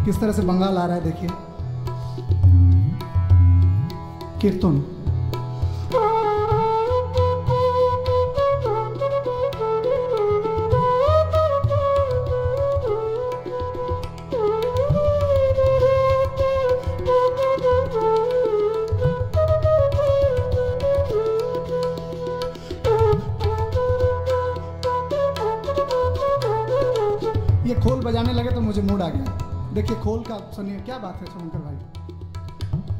किस तरह से बंगाल आ रहा है देखिए कीर्तन ये खोल बजाने लगे तो मुझे मूड आ गया देखिए खोल का सुनिए क्या बात है शुभंकर भाई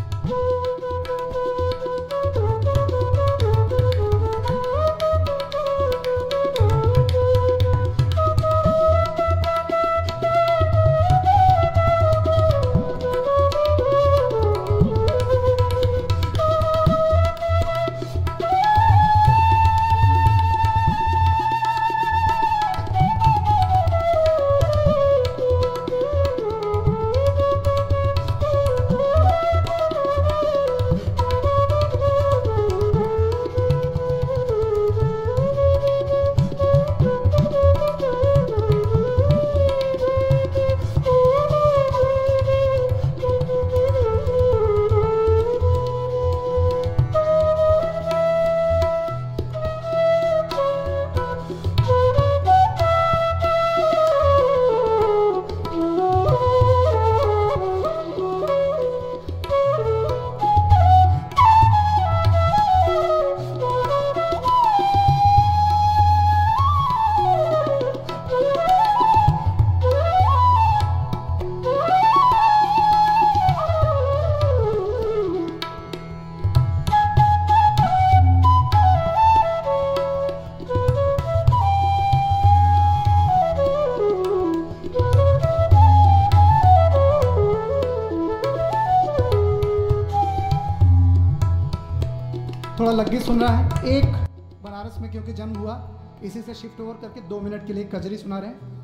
थोड़ा लग्गी सुन रहा है एक बनारस में क्योंकि जन्म हुआ इसी से शिफ्ट ओवर करके दो मिनट के लिए एक कजरी सुना रहे हैं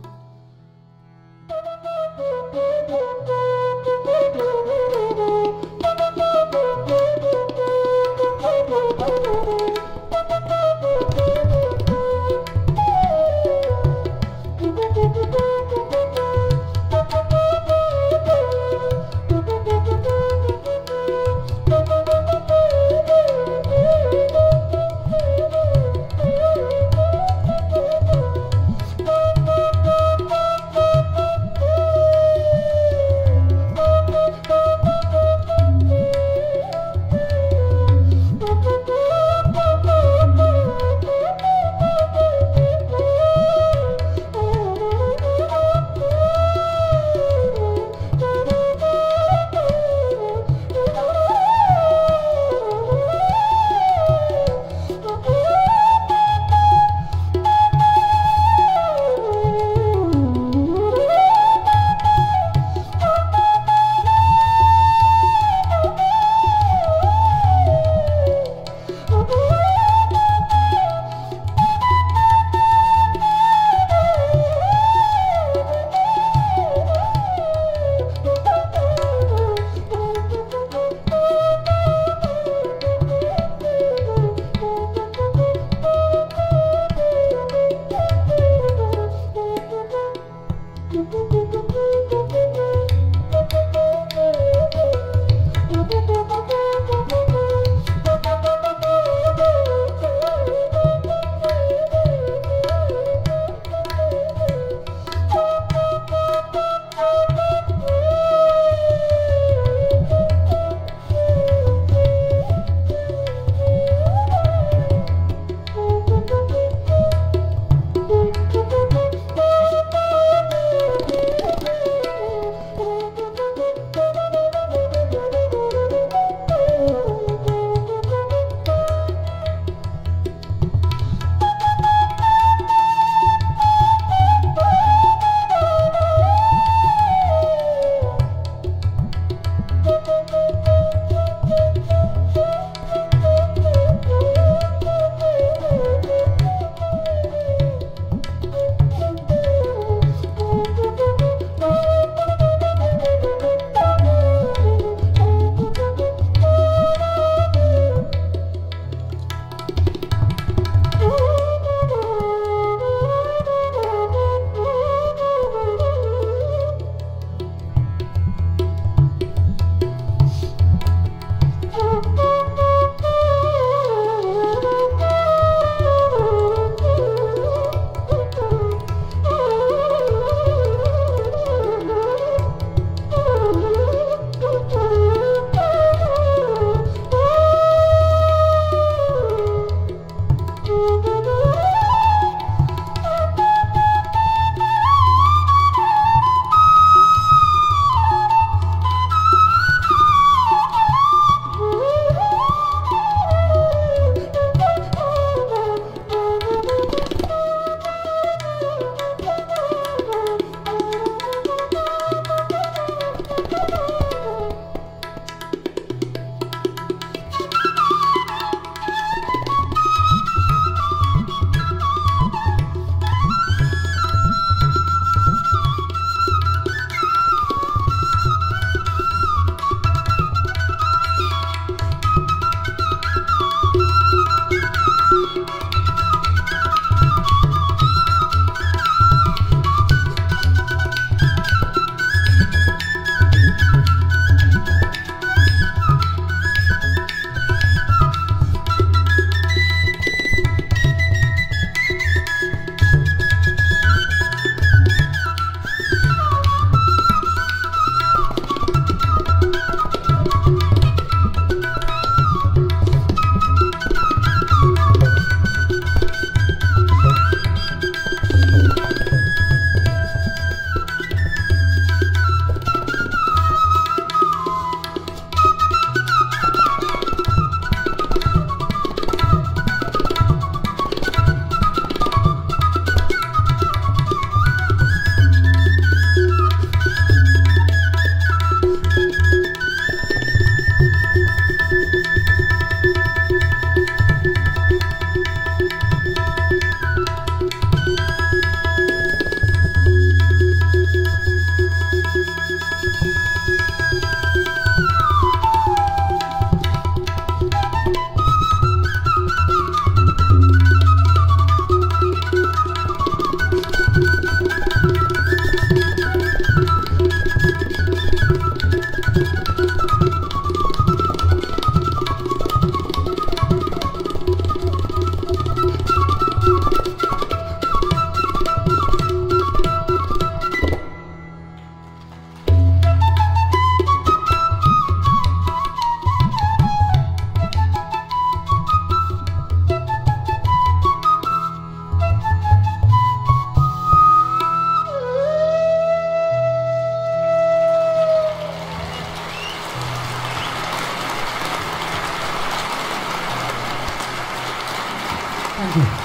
థ్యాంక్ యూ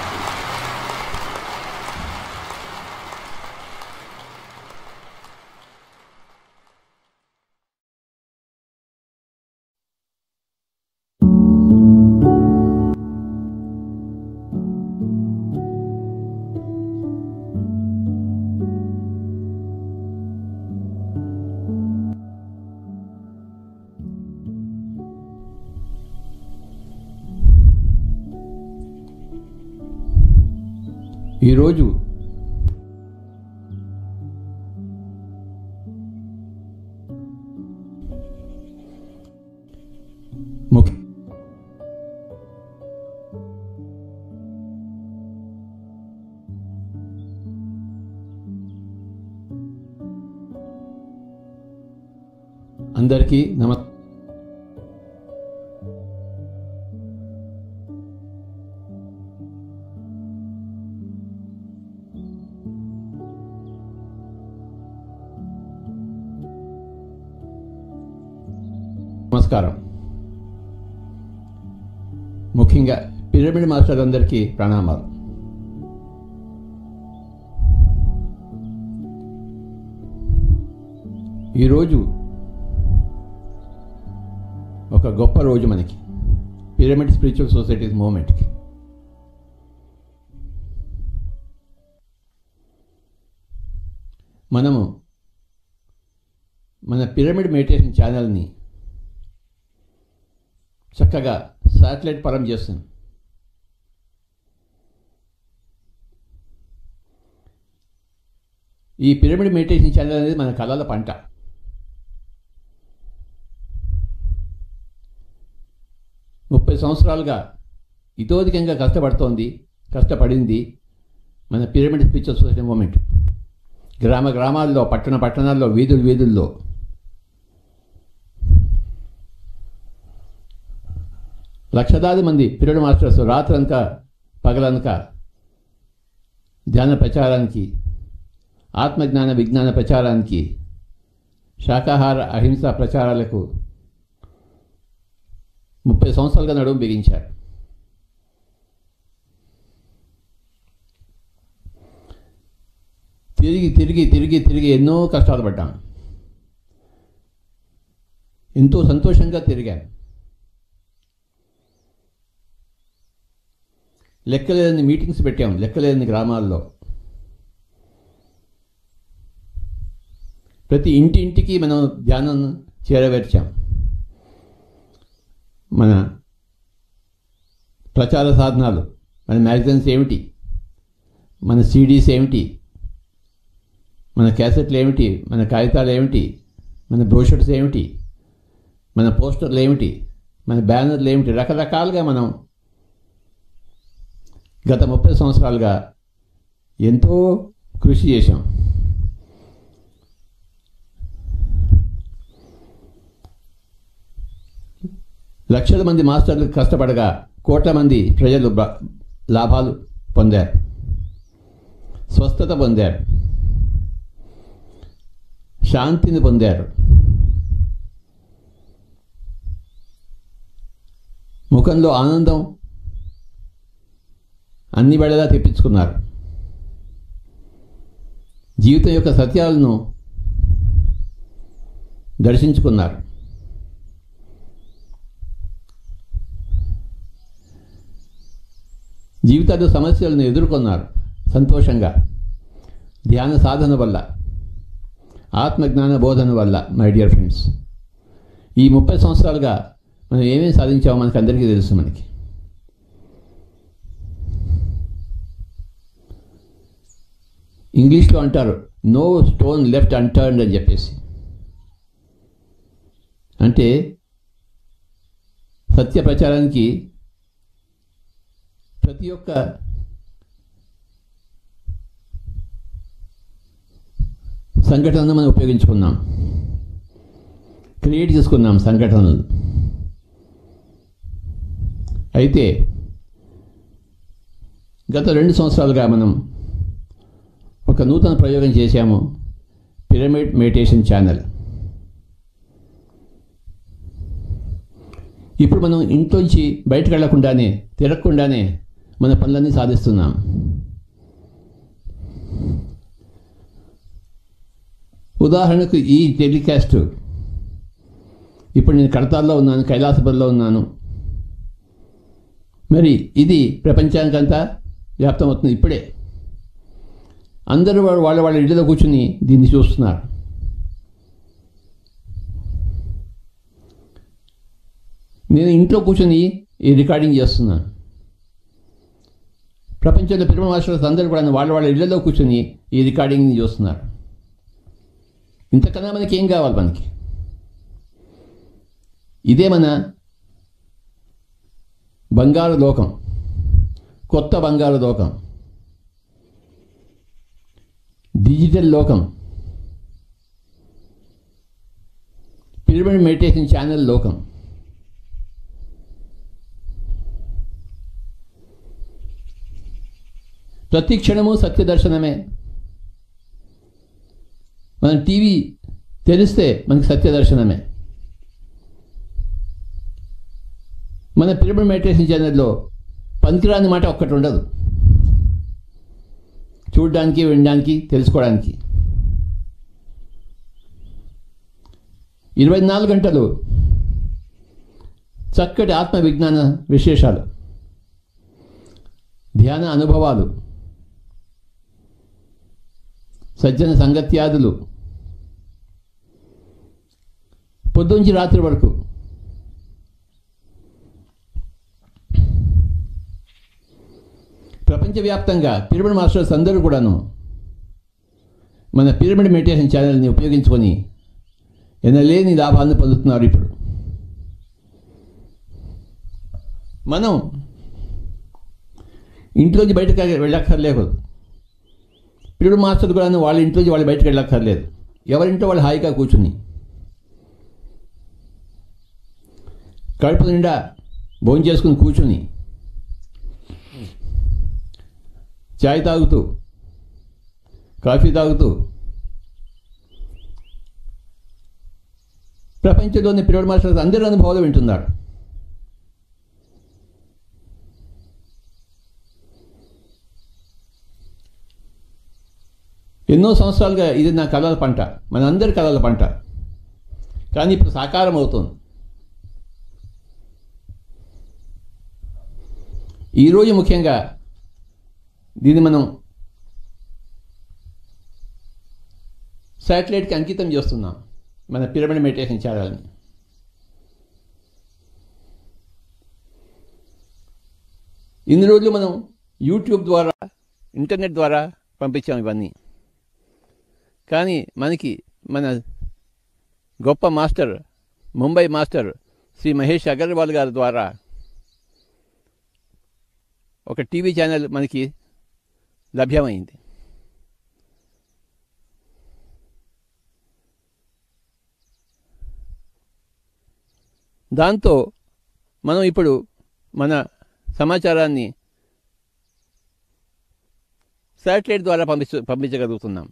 ఈరోజు ముఖ్య అందరికీ నమ నమస్కారం ముఖ్యంగా పిరమిడ్ మాస్టర్ అందరికీ ప్రణామాలు ఈరోజు ఒక గొప్ప రోజు మనకి పిరమిడ్ స్పిరిచువల్ సొసైటీస్ మూమెంట్కి మనము మన పిరమిడ్ మెడిటేషన్ ఛానల్ని చక్కగా శాటిలైట్ పరం చేస్తుంది ఈ పిరమిడ్ మెడిటేషన్ ఛానల్ అనేది మన కళల పంట ముప్పై సంవత్సరాలుగా ఇతోధికంగా కష్టపడుతోంది కష్టపడింది మన పిరమిడ్ స్పిరిచువల్ సొసైటీ మూమెంట్ గ్రామ గ్రామాల్లో పట్టణ పట్టణాల్లో వీధులు వీధుల్లో లక్షలాది మంది పిరియడ్ మాస్టర్స్ రాత్రంతా పగలనక ధ్యాన ప్రచారానికి ఆత్మజ్ఞాన విజ్ఞాన ప్రచారానికి శాకాహార అహింస ప్రచారాలకు ముప్పై సంవత్సరాలుగా నడుము బిగించారు తిరిగి తిరిగి తిరిగి తిరిగి ఎన్నో కష్టాలు పడ్డాం ఎంతో సంతోషంగా తిరిగాను లెక్కలేని మీటింగ్స్ పెట్టాం లెక్కలేని గ్రామాల్లో ప్రతి ఇంటి ఇంటికి మనం ధ్యానం చేరవేర్చాం మన ప్రచార సాధనాలు మన మ్యాగజైన్స్ ఏమిటి మన సీడీస్ ఏమిటి మన క్యాసెట్లు ఏమిటి మన కాగితాలు ఏమిటి మన బ్రోషర్స్ ఏమిటి మన పోస్టర్లు ఏమిటి మన బ్యానర్లు ఏమిటి రకరకాలుగా మనం గత ముప్పై సంవత్సరాలుగా ఎంతో కృషి చేశాం లక్షల మంది మాస్టర్లు కష్టపడగా కోట్ల మంది ప్రజలు బ- లాభాలు పొందారు స్వస్థత పొందారు శాంతిని పొందారు ముఖంలో ఆనందం అన్ని వేళలా తెప్పించుకున్నారు జీవితం యొక్క సత్యాలను దర్శించుకున్నారు జీవితాలు సమస్యలను ఎదుర్కొన్నారు సంతోషంగా ధ్యాన సాధన వల్ల ఆత్మజ్ఞాన బోధన వల్ల మై డియర్ ఫ్రెండ్స్ ఈ ముప్పై సంవత్సరాలుగా మనం ఏమేమి సాధించామో మనకు అందరికీ తెలుసు మనకి ఇంగ్లీష్లో అంటారు నో స్టోన్ లెఫ్ట్ అన్టర్న్డ్ అని చెప్పేసి అంటే సత్య ప్రచారానికి ప్రతి ఒక్క సంఘటనను మనం ఉపయోగించుకున్నాం క్రియేట్ చేసుకున్నాం సంఘటనలు అయితే గత రెండు సంవత్సరాలుగా మనం ఒక నూతన ప్రయోగం చేశాము పిరమిడ్ మెడిటేషన్ ఛానల్ ఇప్పుడు మనం ఇంట్లోంచి బయటకు వెళ్లకుండానే తిరగకుండానే మన పనులన్నీ సాధిస్తున్నాం ఉదాహరణకు ఈ టెలికాస్ట్ ఇప్పుడు నేను కడతాల్లో ఉన్నాను కైలాసపురంలో ఉన్నాను మరి ఇది ప్రపంచానికంతా వ్యాప్తమవుతుంది ఇప్పుడే అందరూ వాళ్ళ వాళ్ళ వాళ్ళ ఇంటిలో కూర్చుని దీన్ని చూస్తున్నారు నేను ఇంట్లో కూర్చొని ఈ రికార్డింగ్ చేస్తున్నాను ప్రపంచంలో పిరమిడ్ మాస్టర్స్ అందరూ కూడా వాళ్ళ వాళ్ళ ఇళ్లలో కూర్చొని ఈ రికార్డింగ్ని చూస్తున్నారు ఇంతకన్నా మనకి ఏం కావాలి మనకి ఇదే మన బంగారు లోకం కొత్త బంగారు లోకం డిజిటల్ లోకం పిరమిడ్ మెడిటేషన్ ఛానల్ లోకం ప్రతి క్షణము సత్య దర్శనమే మనం టీవీ తెలిస్తే మనకి సత్య దర్శనమే మన పిరమిడ్ మెడిటేషన్ ఛానల్లో పనికిరాని మాట ఒక్కటి ఉండదు చూడడానికి వినడానికి తెలుసుకోవడానికి ఇరవై నాలుగు గంటలు చక్కటి ఆత్మ విజ్ఞాన విశేషాలు ధ్యాన అనుభవాలు సజ్జన సంగత్యాదులు పొద్దుంచి రాత్రి వరకు ప్రపంచవ్యాప్తంగా పిరమిడ్ మాస్టర్స్ అందరూ కూడాను మన పిరమిడ్ మెడిటేషన్ ఛానల్ని ఉపయోగించుకొని ఎనలేని లాభాలను పొందుతున్నారు ఇప్పుడు మనం ఇంట్లోంచి బయటకు వెళ్ళక్కర్లేదు పిరమిడ్ మాస్టర్ కూడాను వాళ్ళ ఇంట్లోంచి వాళ్ళు బయటకు వెళ్ళక్కర్లేదు ఎవరింట్లో వాళ్ళు హాయిగా కూర్చుని కడుపు నిండా భోజనం చేసుకుని కూర్చుని చాయ్ తాగుతూ కాఫీ తాగుతూ ప్రపంచంలోని పిరియడ్ మాస్టర్స్ అందరి అనుభవాలు వింటున్నారు ఎన్నో సంవత్సరాలుగా ఇది నా కళల పంట మనందరి కళల పంట కానీ ఇప్పుడు సాకారం అవుతుంది ఈరోజు ముఖ్యంగా దీన్ని మనం శాటిలైట్కి అంకితం చేస్తున్నాం మన పిరమిడ్ మెడిటేషన్ ఛానల్ని ఇన్ని రోజులు మనం యూట్యూబ్ ద్వారా ఇంటర్నెట్ ద్వారా పంపించాం ఇవన్నీ కానీ మనకి మన గొప్ప మాస్టర్ ముంబై మాస్టర్ శ్రీ మహేష్ అగర్వాల్ గారి ద్వారా ఒక టీవీ ఛానల్ మనకి లభ్యమైంది దాంతో మనం ఇప్పుడు మన సమాచారాన్ని శాటిలైట్ ద్వారా పంపించ పంపించగలుగుతున్నాం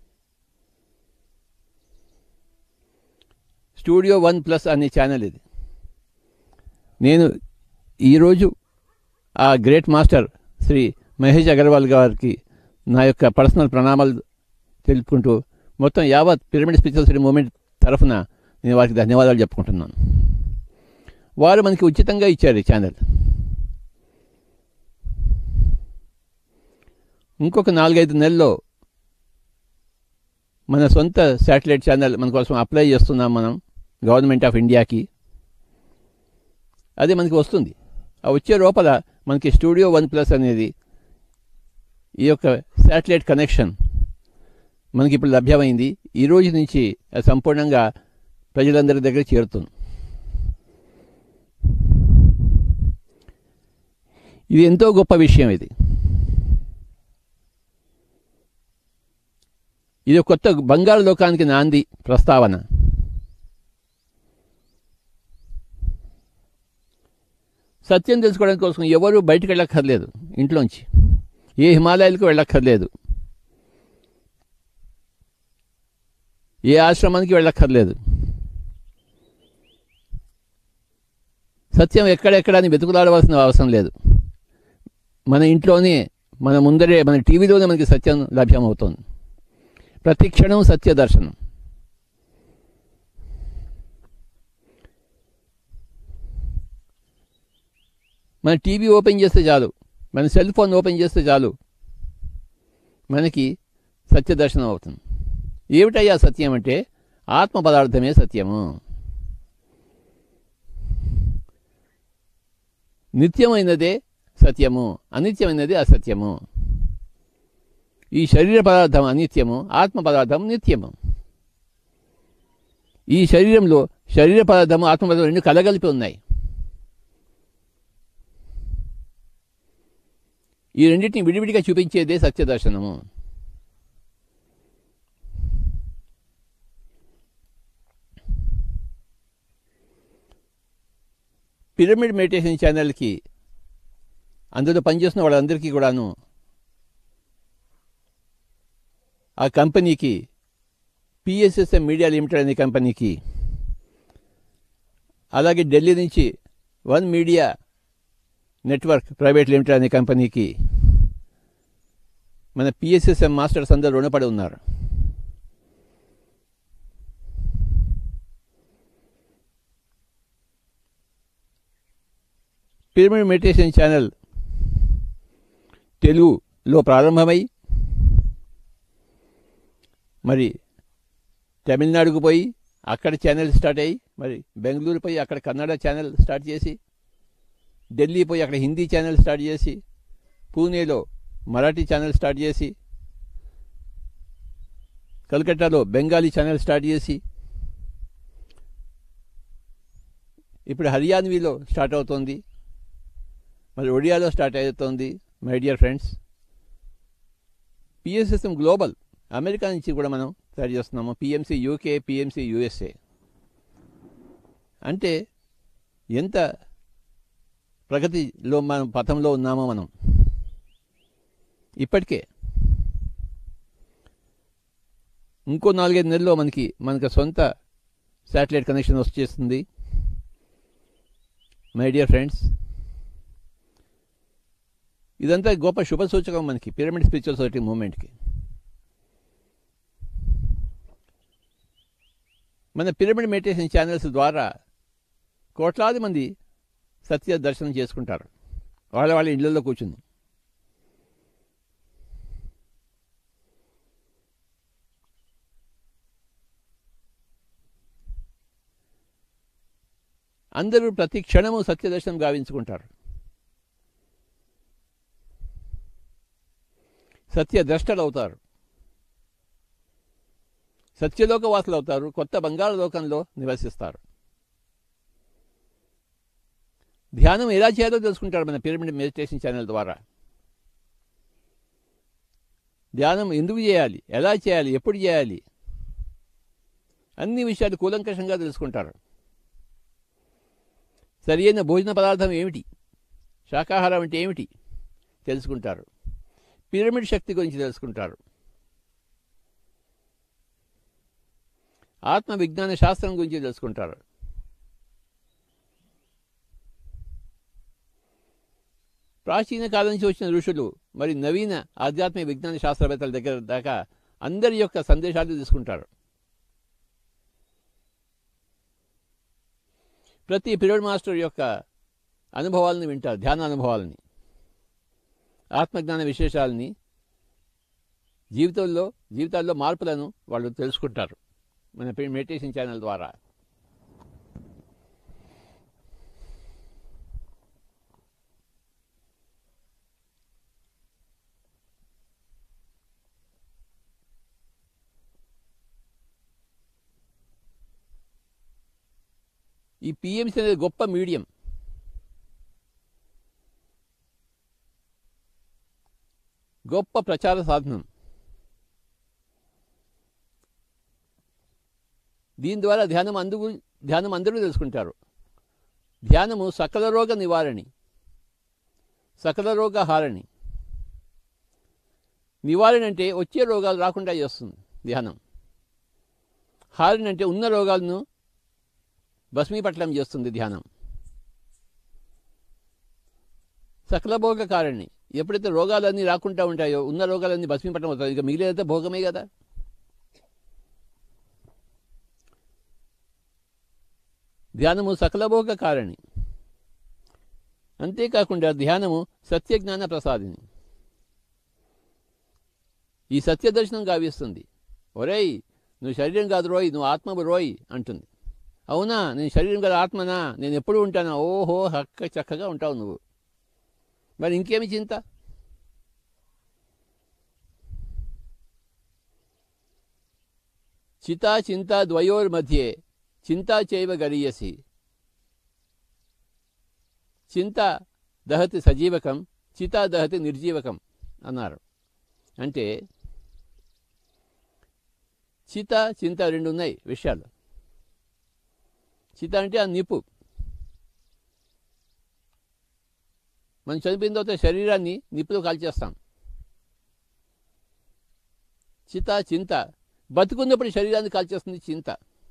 స్టూడియో వన్ ప్లస్ అనే ఛానల్ ఇది నేను ఈరోజు ఆ గ్రేట్ మాస్టర్ శ్రీ మహేష్ అగర్వాల్ గారికి నా యొక్క పర్సనల్ ప్రణామాలు తెలుపుకుంటూ మొత్తం యావత్ పిరమిడ్ స్పిరిచువల్ మూమెంట్ తరఫున నేను వారికి ధన్యవాదాలు చెప్పుకుంటున్నాను వారు మనకి ఉచితంగా ఇచ్చారు ఈ ఛానల్ ఇంకొక నాలుగైదు నెలల్లో మన సొంత శాటిలైట్ ఛానల్ మన కోసం అప్లై చేస్తున్నాం మనం గవర్నమెంట్ ఆఫ్ ఇండియాకి అది మనకి వస్తుంది ఆ వచ్చే లోపల మనకి స్టూడియో వన్ ప్లస్ అనేది ఈ యొక్క శాటిలైట్ కనెక్షన్ మనకి ఇప్పుడు లభ్యమైంది ఈ రోజు నుంచి అది సంపూర్ణంగా ప్రజలందరి దగ్గర చేరుతుంది ఇది ఎంతో గొప్ప విషయం ఇది ఇది కొత్త బంగారు లోకానికి నాంది ప్రస్తావన సత్యం తెలుసుకోవడం కోసం ఎవరు బయటకు వెళ్ళక్కర్లేదు ఇంట్లోంచి ఏ హిమాలయాలకు వెళ్ళక్కర్లేదు ఏ ఆశ్రమానికి వెళ్ళక్కర్లేదు సత్యం ఎక్కడెక్కడ అని వెతుకులాడవలసిన అవసరం లేదు మన ఇంట్లోనే మన ముందరే మన టీవీలోనే మనకి సత్యం లభ్యమవుతుంది ప్రతి క్షణం సత్య దర్శనం మన టీవీ ఓపెన్ చేస్తే చాలు మన సెల్ ఫోన్ ఓపెన్ చేస్తే చాలు మనకి సత్య దర్శనం అవుతుంది ఏమిటయ్యా సత్యం అంటే ఆత్మ పదార్థమే సత్యము నిత్యమైనదే సత్యము అనిత్యమైనది అసత్యము ఈ శరీర పదార్థం అనిత్యము ఆత్మ పదార్థం నిత్యము ఈ శరీరంలో శరీర పదార్థము ఆత్మ పదార్థం రెండు కలగలిపి ఉన్నాయి ఈ రెండింటిని విడివిడిగా చూపించేదే సత్యదర్శనము పిరమిడ్ మెడిటేషన్ ఛానల్కి అందులో పనిచేస్తున్న వాళ్ళందరికీ కూడాను ఆ కంపెనీకి పిఎస్ఎస్ఎం మీడియా లిమిటెడ్ అనే కంపెనీకి అలాగే ఢిల్లీ నుంచి one media network private limited అనే కంపెనీకి మన పిఎస్ఎస్ఎం మాస్టర్స్ అందరూ రుణపడి ఉన్నారు పిరమిడ్ మెడిటేషన్ ఛానల్ తెలుగులో ప్రారంభమై మరి తమిళనాడుకు పోయి అక్కడ ఛానల్ స్టార్ట్ అయ్యి మరి బెంగళూరు పోయి అక్కడ కన్నడ ఛానల్ స్టార్ట్ చేసి ఢిల్లీ పోయి అక్కడ హిందీ ఛానల్ స్టార్ట్ చేసి పూణేలో మరాఠీ ఛానల్ స్టార్ట్ చేసి కలకట్టాలో బెంగాలీ ఛానల్ స్టార్ట్ చేసి ఇప్పుడు హర్యాన్వీలో స్టార్ట్ అవుతోంది మరి ఒడియాలో స్టార్ట్ అవుతోంది my dear friends PSSM global America నుంచి కూడా మనం తయారు చేస్తున్నాము పిఎంసి యూకే పిఎంసి యూఎస్ఏ అంటే ఎంత ప్రగతిలో మనం పథంలో ఉన్నామో మనం ఇప్పటికే ఇంకో నాలుగైదు నెలల్లో మనకి మనకు సొంత శాటిలైట్ కనెక్షన్ వచ్చేస్తుంది మై డియర్ ఫ్రెండ్స్ ఇదంతా గొప్ప శుభ సూచకం మనకి పిరమిడ్ స్పిరిచువల్ సొసైటీ మూమెంట్కి మన పిరమిడ్ మెడిటేషన్ ఛానల్స్ ద్వారా కోట్లాది మంది సత్య దర్శనం చేసుకుంటారు వాళ్ళ వాళ్ళ ఇళ్లలో కూర్చుని అందరూ ప్రతి క్షణము సత్యదర్శనం గావించుకుంటారు సత్య ద్రష్టలు అవుతారు సత్యలోక వాసులు అవుతారు కొత్త బంగారు లోకంలో నివసిస్తారు ధ్యానం ఎలా చేయాలో తెలుసుకుంటారు మన పిరమిడ్ మెడిటేషన్ ఛానల్ ద్వారా ధ్యానం ఎందుకు చేయాలి ఎలా చేయాలి ఎప్పుడు చేయాలి అన్ని విషయాలు కూలంకషంగా తెలుసుకుంటారు సరి అయిన భోజన పదార్థం ఏమిటి శాకాహారం అంటే ఏమిటి తెలుసుకుంటారు పిరమిడ్ శక్తి గురించి తెలుసుకుంటారు ఆత్మ విజ్ఞాన శాస్త్రం గురించి తెలుసుకుంటారు ప్రాచీన కాలం నుంచి వచ్చిన ఋషులు మరి నవీన ఆధ్యాత్మిక విజ్ఞాన శాస్త్రవేత్తల దగ్గర దాకా అందరి యొక్క సందేశాలు తీసుకుంటారు ప్రతి పిరియడ్ మాస్టర్ యొక్క అనుభవాలను వింటారు ధ్యాన అనుభవాలని ఆత్మజ్ఞాన విశేషాలని జీవితంలో జీవితాల్లో మార్పులను వాళ్ళు తెలుసుకుంటారు మన మెడిటేషన్ ఛానల్ ద్వారా ఈ పిఎంసీ అనేది గొప్ప మీడియం గొప్ప ప్రచార సాధనం దీని ద్వారా ధ్యానం అందుకు ధ్యానం అందరూ తెలుసుకుంటారు ధ్యానము సకల రోగ నివారణి సకల రోగ హారణి నివారణ అంటే వచ్చే రోగాలు రాకుండా చేస్తుంది ధ్యానం హారణి అంటే ఉన్న రోగాలను భస్మీపట్లం చేస్తుంది ధ్యానం సకల భోగ కారణి ఎప్పుడైతే రోగాలన్నీ రాకుండా ఉంటాయో ఉన్న రోగాలన్నీ భస్మీపట్టం అవుతాయి ఇక మిగిలేదైతే భోగమే కదా ధ్యానము సకల భోగ కారణి అంతేకాకుండా ధ్యానము సత్యజ్ఞాన ప్రసాదిని ఈ సత్య దర్శనం గావిస్తుంది ఒరేయ్ నువ్వు శరీరం కాదు రోయ్ నువ్వు ఆత్మ రోయ్ అంటుంది అవునా నేను శరీరం కాదు ఆత్మనా నేను ఎప్పుడు ఉంటానా ఓహో హక్క చక్కగా ఉంటావు నువ్వు మరి ఇంకేమి చింత చితా చింతా ద్వయోర్మధ్యే చింతా చైవ గరీయసి చింత దహతి సజీవకం చితా దహతి నిర్జీవకం అన్నారు అంటే చిత చింత రెండు ఉన్నాయి విషయాలు చిత అంటే ఆ నిప్పు మనం చనిపోయిన తర్వాత శరీరాన్ని నిప్పులో కాల్చేస్తాం చిత చింత బతుకున్నప్పుడు శరీరాన్ని కాల్చేస్తుంది చింత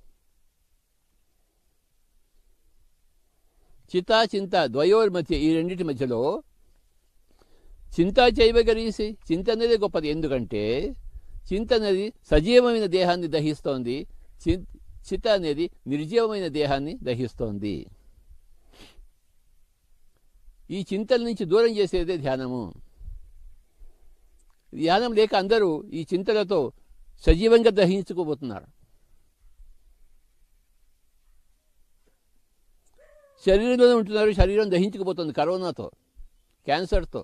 చితా చింత ద్వయోర్ మధ్య ఈ రెండింటి మధ్యలో చింత చేయగలిసి చింత అనేది గొప్పది ఎందుకంటే చింత అనేది సజీవమైన దేహాన్ని దహిస్తోంది చి- చిత అనేది నిర్జీవమైన దేహాన్ని దహిస్తోంది ఈ చింతల నుంచి దూరం చేసేదే ధ్యానము ధ్యానం లేక అందరూ ఈ చింతలతో సజీవంగా దహించుకోబోతున్నారు శరీరంలోనే ఉంటున్నారు శరీరం దహించుకుపోతుంది కరోనాతో క్యాన్సర్తో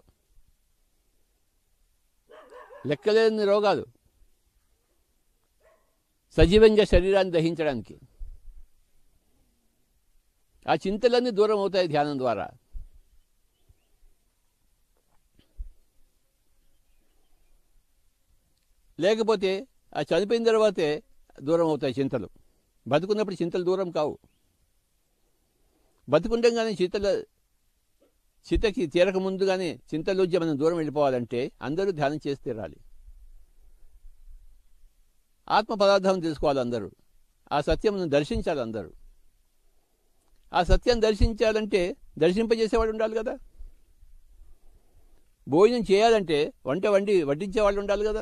లెక్కలేని రోగాలు సజీవంగా శరీరాన్ని దహించడానికి ఆ చింతలన్నీ దూరం అవుతాయి ధ్యానం ద్వారా లేకపోతే ఆ చనిపోయిన తర్వాతే దూరం అవుతాయి చింతలు బతుకున్నప్పుడు చింతలు దూరం కావు బతుకుండగానే చింతల చితకి తీరక ముందుగానే చింతలోంచి మనం దూరం వెళ్ళిపోవాలంటే అందరూ ధ్యానం చేసి తీరాలి ఆత్మ పదార్థం తెలుసుకోవాలి అందరూ ఆ సత్యమును దర్శించాలి అందరూ ఆ సత్యం దర్శించాలంటే దర్శింపజేసేవాడు ఉండాలి కదా భోజనం చేయాలంటే వంట వండి వడ్డించేవాళ్ళు ఉండాలి కదా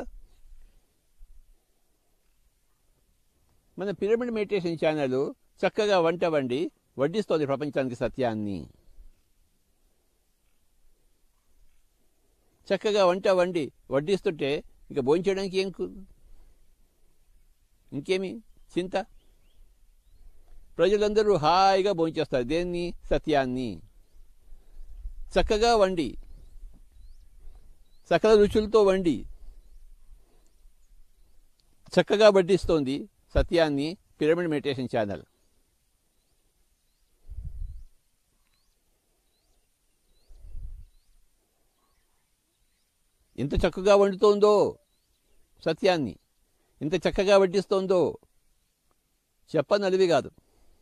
మన పిరమిడ్ మెడిటేషన్ ఛానల్ చక్కగా వంట వండి వడ్డిస్తోంది ప్రపంచానికి సత్యాన్ని చక్కగా వంట వండి వడ్డిస్తుంటే ఇక భోంచేయడానికి ఏం కు- ఇంకేమి చింత ప్రజలందరూ హాయిగా భోంచేస్తారు దేన్ని సత్యాన్ని చక్కగా వండి సకల రుచులతో వండి చక్కగా వడ్డిస్తోంది సత్యాన్ని పిరమిడ్ మెడిటేషన్ ఛానల్ ఎంత చక్కగా వండుతోందో సత్యాన్ని ఎంత చక్కగా వడ్డిస్తోందో చెప్పనలివి కాదు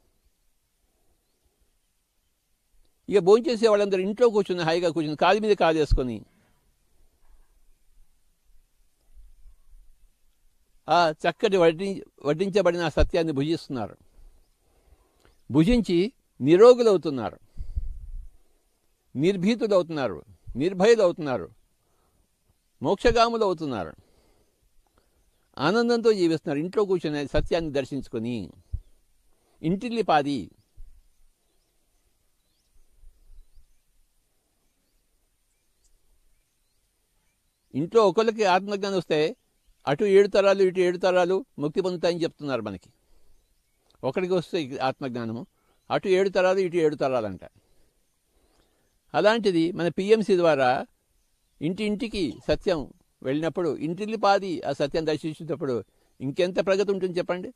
ఇక భోంచేసే వాళ్ళందరూ ఇంట్లో కూర్చుని హాయిగా కూర్చుని కాలు మీద కాలు వేసుకొని ఆ చక్కటి వడ్డి వడ్డించబడిన ఆ సత్యాన్ని భుజిస్తున్నారు భుజించి నిరోగులవుతున్నారు నిర్భీతులవుతున్నారు నిర్భయులవుతున్నారు మోక్షగాములు అవుతున్నారు ఆనందంతో జీవిస్తున్నారు ఇంట్లో కూర్చొని సత్యాన్ని దర్శించుకొని ఇంటిల్లి పాది ఇంట్లో ఒకరికి ఆత్మజ్ఞానం వస్తే అటు ఏడు తరాలు ఇటు ఏడు తరాలు ముక్తి పొందుతాయని చెప్తున్నారు మనకి ఒకరికి వస్తే ఆత్మజ్ఞానము అటు ఏడు తరాలు ఇటు ఏడు తరాలంట అలాంటిది మన పిఎంసి ద్వారా ఇంటి ఇంటికి సత్యం వెళ్ళినప్పుడు ఇంటిల్లి పాది ఆ సత్యం దర్శించినప్పుడు ఇంకెంత ప్రగతి ఉంటుంది చెప్పండి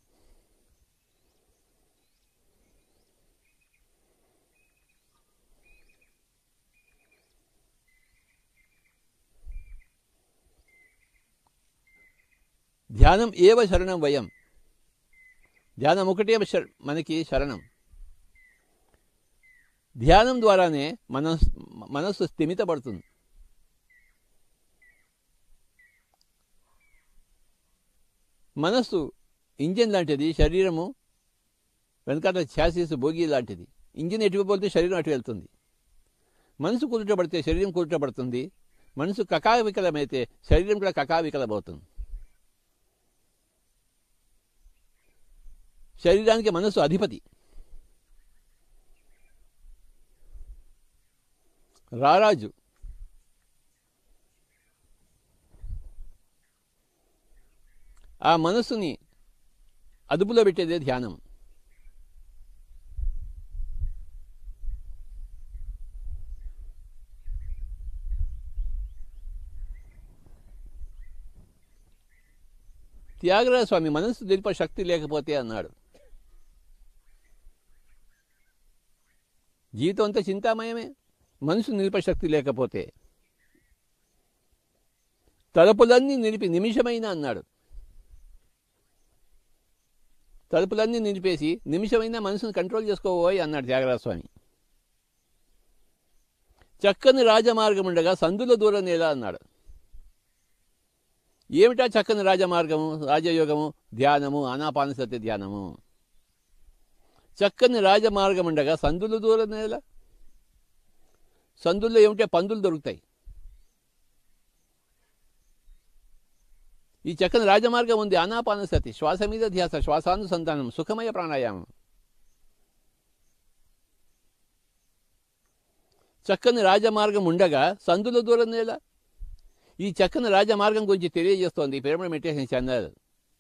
ధ్యానం ఏవ శరణం వయం ధ్యానం ఒకటే శర- మనకి శరణం ధ్యానం ద్వారానే మన మనస్సు స్థిమితపడుతుంది మనస్సు ఇంజిన్ లాంటిది శరీరము వెనకాల ఛాసీస్ భోగి లాంటిది ఇంజిన్ ఎటువైపు వెళ్తే శరీరం అటు వెళ్తుంది మనసు కుదుటపడితే శరీరం కుదుటపడుతుంది మనసు కకావికలమైతే శరీరం కూడా కకావికలమవుతుంది శరీరానికి మనసు అధిపతి రారాజు ఆ మనస్సుని అదుపులో పెట్టేదే ధ్యానం త్యాగరాజ స్వామి మనస్సు తెలిప శక్తి లేకపోతే అన్నాడు జీవితం అంతా చింతామయమే మనసు నిలిప శక్తి లేకపోతే తలుపులన్నీ నిలిపి నిమిషమైన అన్నాడు తలుపులన్నీ నిలిపేసి నిమిషమైనా మనసును కంట్రోల్ చేసుకోబోయి అన్నాడు త్యాగరాజ స్వామి చక్కని రాజమార్గం ఉండగా సందుల దూరం నేల అన్నాడు ఏమిటా చక్కని రాజమార్గము రాజయోగము ధ్యానము ఆనాపానసతి ధ్యానము చక్కని రాజమార్గం ఉండగా సందులు దూరం నేల సందుల్లో ఏమిటే పందులు దొరుకుతాయి ఈ చక్కని రాజమార్గం ఉంది ఆనాపానసతి శ్వాస మీద ధ్యాస శ్వాసానుసంధానం సుఖమయ ప్రాణాయామం చక్కని రాజమార్గం ఉండగా సందుల దూరం నేల ఈ చక్కని రాజమార్గం గురించి తెలియజేస్తోంది పిరమిడ్ మెడిటేషన్ ఛానల్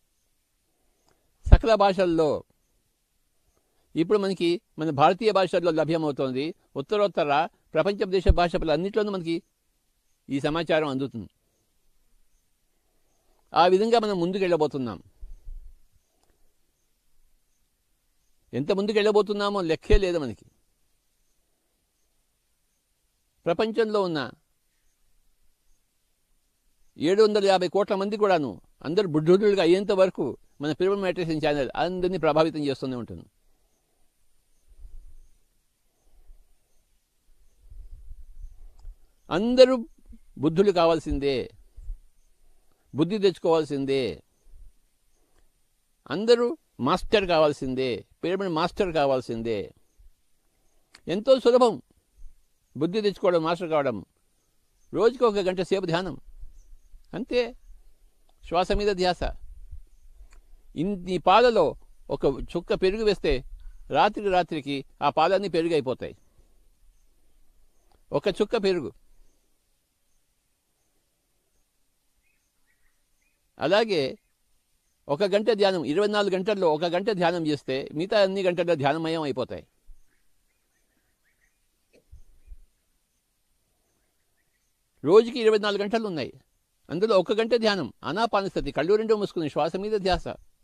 సకల భాషల్లో ఇప్పుడు మనకి మన భారతీయ భాషల్లో లభ్యమవుతోంది ఉత్తరోత్తర ప్రపంచ దేశ భాషలు అన్నింటిలోనూ మనకి ఈ సమాచారం అందుతుంది ఆ విధంగా మనం ముందుకు వెళ్ళబోతున్నాం ఎంత ముందుకు వెళ్ళబోతున్నామో లెక్కే లేదు మనకి ప్రపంచంలో ఉన్న ఏడు వందల యాభై కోట్ల మంది కూడాను అందరూ బుద్ధుడులుగా అయ్యేంత వరకు మన పిరమిడ్ మెడిటేషన్ ఛానల్ అందరినీ ప్రభావితం చేస్తూనే ఉంటుంది అందరూ బుద్ధులు కావాల్సిందే బుద్ధి తెచ్చుకోవాల్సిందే అందరూ మాస్టర్ కావాల్సిందే పిరమిడ్ మాస్టర్ కావాల్సిందే ఎంతో సులభం బుద్ధి తెచ్చుకోవడం మాస్టర్ కావడం రోజుకి ఒక గంట సేపు ధ్యానం అంతే శ్వాస మీద ధ్యాస ఇన్ని పాలలో ఒక చుక్క పెరుగు వేస్తే రాత్రికి రాత్రికి ఆ పాలన్నీ పెరుగు అయిపోతాయి ఒక చుక్క పెరుగు అలాగే ఒక గంట ధ్యానం ఇరవై నాలుగు గంటల్లో ఒక గంట ధ్యానం చేస్తే మిగతా అన్ని గంటల్లో ధ్యానమయం అయిపోతాయి రోజుకి ఇరవై నాలుగు గంటలు ఉన్నాయి అందులో ఒక గంట ధ్యానం అనాపానస్థితి కళ్ళు రెండు మూసుకుని శ్వాస మీద ధ్యాస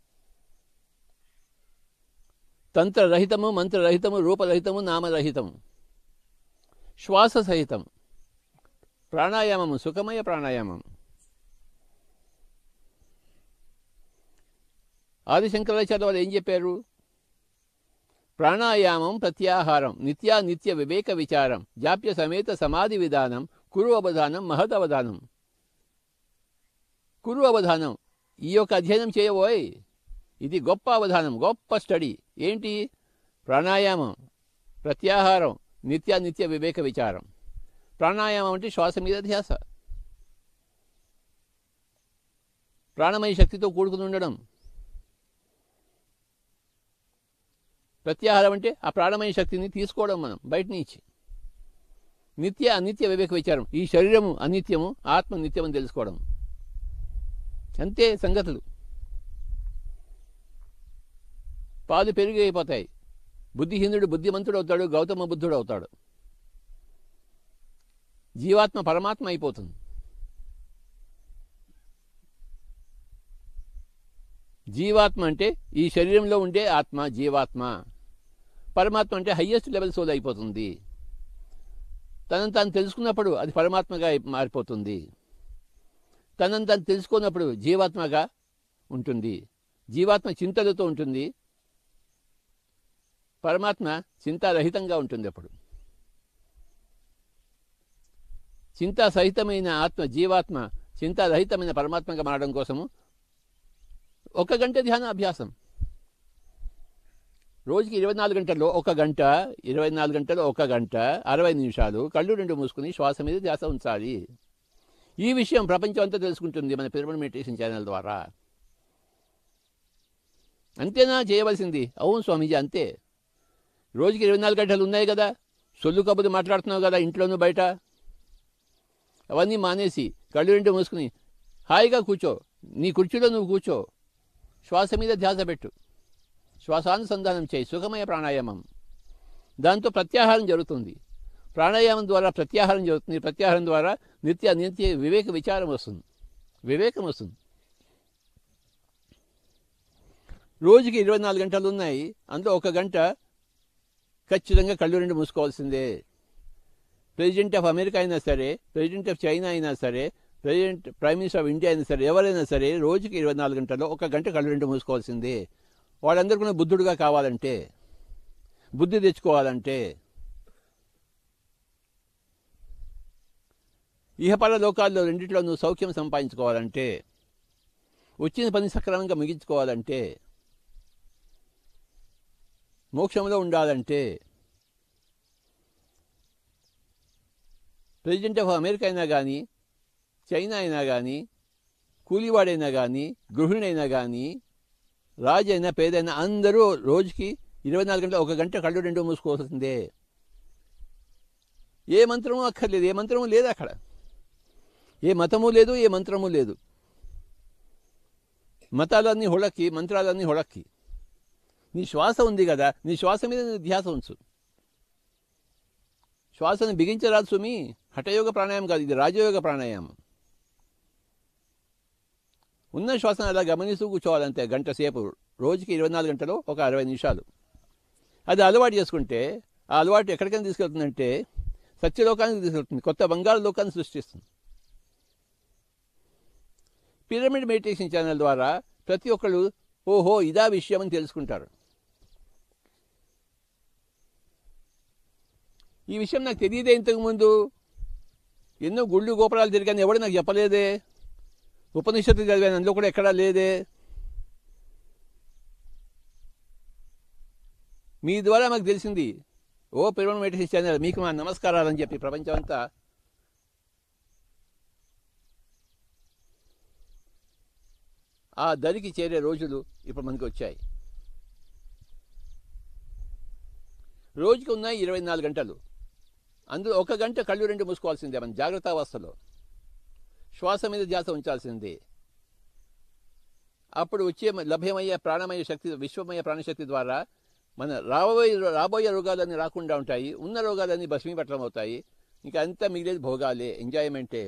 తంత్రరహితము మంత్రరహితము రూపరహితము నామరహితము శ్వాస సహితం ప్రాణాయామము సుఖమయ ప్రాణాయామం ఆదిశంకరాచార్య వారు ఏం చెప్పారు ప్రాణాయామం ప్రత్యాహారం నిత్యా నిత్య వివేక విచారం జాప్య సమేత సమాధి విధానం కురు అవధానం మహద్ అవధానం కురు అవధానం ఈ యొక్క అధ్యయనం చేయబోయ్ ఇది గొప్ప అవధానం గొప్ప స్టడీ ఏంటి ప్రాణాయామం ప్రత్యాహారం నిత్య నిత్య వివేక విచారం ప్రాణాయామం అంటే శ్వాస మీద ధ్యాస ప్రాణమయ శక్తితో కూడుకుని ఉండడం ప్రత్యాహారం అంటే ఆ ప్రాణమయ శక్తిని తీసుకోవడం మనం బయట నుంచి నిత్య అనిత్య వివేక విచారం ఈ శరీరము అనిత్యము ఆత్మ నిత్యమని తెలుసుకోవడం అంతే సంగతులు పాలు పెరిగి అయిపోతాయి బుద్ధిహీనుడు బుద్ధిమంతుడు అవుతాడు గౌతమ బుద్ధుడు అవుతాడు జీవాత్మ పరమాత్మ అయిపోతుంది జీవాత్మ అంటే ఈ శరీరంలో ఉండే ఆత్మ జీవాత్మ పరమాత్మ అంటే హయ్యెస్ట్ లెవెల్ సోల్ అయిపోతుంది తనను తాను తెలుసుకున్నప్పుడు అది పరమాత్మగా మారిపోతుంది తనను తాను తెలుసుకున్నప్పుడు జీవాత్మగా ఉంటుంది జీవాత్మ చింతలతో ఉంటుంది పరమాత్మ చింతారహితంగా ఉంటుంది అప్పుడు చింతా సహితమైన ఆత్మ జీవాత్మ చింతారహితమైన పరమాత్మగా మారడం కోసము ఒక గంట ధ్యాన అభ్యాసం రోజుకి ఇరవై నాలుగు గంటల్లో ఒక గంట ఇరవై నాలుగు గంటలు ఒక గంట అరవై నిమిషాలు కళ్ళు రెండు మూసుకుని శ్వాస మీద ధ్యాస ఉంచాలి ఈ విషయం ప్రపంచం అంతా తెలుసుకుంటుంది మన పిరమిడ్ మెడిటేషన్ ఛానల్ ద్వారా అంతేనా చేయవలసింది అవును స్వామీజీ అంతే రోజుకి ఇరవై నాలుగు గంటలు ఉన్నాయి కదా సొల్లు కబుర్లు మాట్లాడుతున్నావు కదా ఇంట్లోనూ బయట అవన్నీ మానేసి కళ్ళు రెండు మూసుకుని హాయిగా కూర్చో నీ కుర్చీలో నువ్వు కూర్చో శ్వాస మీద ధ్యాస పెట్టు శ్వాసానుసంధానం చేయి సుఖమయ ప్రాణాయామం దాంతో ప్రత్యాహారం జరుగుతుంది ప్రాణాయామం ద్వారా ప్రత్యాహారం జరుగుతుంది ప్రత్యాహారం ద్వారా నిత్య నిత్య వివేక విచారం వస్తుంది వివేకం వస్తుంది రోజుకి ఇరవై నాలుగు గంటలు ఉన్నాయి అందులో ఒక గంట ఖచ్చితంగా కళ్ళు రెండు మూసుకోవాల్సిందే ప్రెసిడెంట్ ఆఫ్ అమెరికా అయినా సరే ప్రెసిడెంట్ ఆఫ్ చైనా అయినా సరే president prime minister of India అయినా సరే ఎవరైనా సరే రోజుకి ఇరవై నాలుగు గంటల్లో ఒక గంట కళ్ళు రెండు మూసుకోవాల్సిందే వాళ్ళందరూ కూడా బుద్ధుడుగా కావాలంటే బుద్ధి తెచ్చుకోవాలంటే ఇహపర లోకాల్లో రెండిట్లో నువ్వు సౌఖ్యం సంపాదించుకోవాలంటే వచ్చిన పని సక్రమంగా ముగించుకోవాలంటే మోక్షంలో ఉండాలంటే ప్రెసిడెంట్ ఆఫ్ అమెరికా అయినా కానీ చైనా అయినా కానీ కూలివాడైనా కానీ గృహిణైనా కానీ రాజు అయినా పేదైనా అందరూ రోజుకి ఇరవై నాలుగు గంటలు ఒక గంట కళ్ళు రెండు మూసుకోవాల్సిందే ఏ మంత్రము అక్కర్లేదు ఏ మంత్రము లేదు అక్కడ ఏ మతము లేదు ఏ మంత్రము లేదు మతాలన్నీ హొళక్కి మంత్రాలన్నీ హొళక్కి నీ శ్వాస ఉంది కదా నీ శ్వాస మీద నీ ధ్యాస ఉంచు శ్వాసను బిగించరాదు సుమి హఠయోగ ప్రాణాయామం కాదు ఇది రాజయోగ ప్రాణాయామం ఉన్న శ్వాసను అలా గమనిస్తూ కూర్చోవాలంతే గంట సేపు రోజుకి ఇరవై నాలుగు గంటలు ఒక అరవై నిమిషాలు అది అలవాటు చేసుకుంటే ఆ అలవాటు ఎక్కడికైనా తీసుకెళ్తుందంటే సత్యలోకానికి తీసుకెళ్తుంది కొత్త బంగారు లోకాన్ని సృష్టిస్తుంది పిరమిడ్ మెడిటేషన్ ఛానల్ ద్వారా ప్రతి ఒక్కళ్ళు ఓహో ఇదా విషయం అని తెలుసుకుంటారు ఈ విషయం నాకు తెలియదే ఇంతకుముందు ఎన్నో గుళ్ళు గోపురాలు తిరిగాను ఎవడు నాకు చెప్పలేదే ఉపనిషత్తు చదివాను అందులో కూడా ఎక్కడా లేదే మీ ద్వారా మాకు తెలిసింది ఓ పిరమిడ్ మెడిటేషన్ ఛానల్ మీకు మా నమస్కారాలని చెప్పి ప్రపంచం అంతా ఆ దరికి చేరే రోజులు ఇప్పుడు మనకి వచ్చాయి రోజుకి ఉన్నాయి ఇరవై నాలుగు గంటలు అందులో ఒక గంట కళ్ళు రెండు మూసుకోవాల్సిందే మన జాగ్రత్త అవస్థలో శ్వాస మీద ధ్యాస ఉంచాల్సిందే అప్పుడు వచ్చే లభ్యమయ్యే ప్రాణమయ శక్తి విశ్వమయ ప్రాణశక్తి ద్వారా మన రాబోయే రాబోయే రోగాలన్నీ రాకుండా ఉంటాయి ఉన్న రోగాలన్నీ భస్మీపట్లం అవుతాయి ఇంకా అంతా మిగిలేదు భోగాలే ఎంజాయ్మెంటే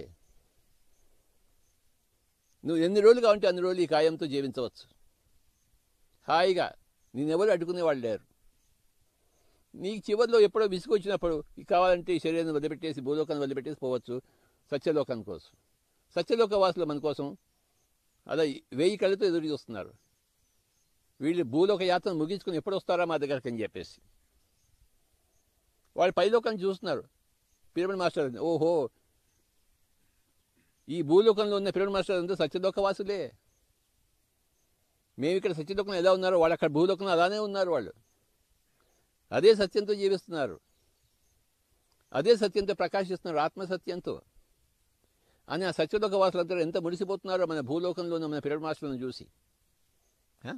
నువ్వు ఎన్ని రోజులుగా ఉంటే అన్ని రోజులు ఈ కాయంతో జీవించవచ్చు హాయిగా నేనెవరు అడ్డుకునేవాళ్ళు లేరు నీకు చివరిలో ఎప్పుడో విసుగు వచ్చినప్పుడు ఇది కావాలంటే ఈ శరీరాన్ని వదిలిపెట్టేసి భూలోకాన్ని వదిలిపెట్టేసి పోవచ్చు సత్యలోకం కోసం సత్యలోక వాసులు మన కోసం అలా వెయ్యి కళ్ళతో ఎదురు చూస్తున్నారు వీళ్ళు భూలోక యాత్రను ముగించుకుని ఎప్పుడు వస్తారా మా దగ్గరికి అని చెప్పేసి వాళ్ళు పైలోకాన్ని చూస్తున్నారు పిరమిడ్ మాస్టర్ ఓహో ఈ భూలోకంలో ఉన్న పిరమిడ్ మాస్టర్ అంతా సత్యలోక వాసులే మేము ఇక్కడ సత్యలోకం ఎలా ఉన్నారో వాళ్ళు అక్కడ భూలోకంలో అలానే ఉన్నారు వాళ్ళు అదే సత్యంతో జీవిస్తున్నారు అదే సత్యంతో ప్రకాశిస్తున్నారు ఆత్మసత్యంతో అని ఆ సత్యలోక వాసులందరూ ఎంత ముడిసిపోతున్నారో మన భూలోకంలో ఉన్న మన పిరమిడ్ మాస్టర్లను చూసి ఆ?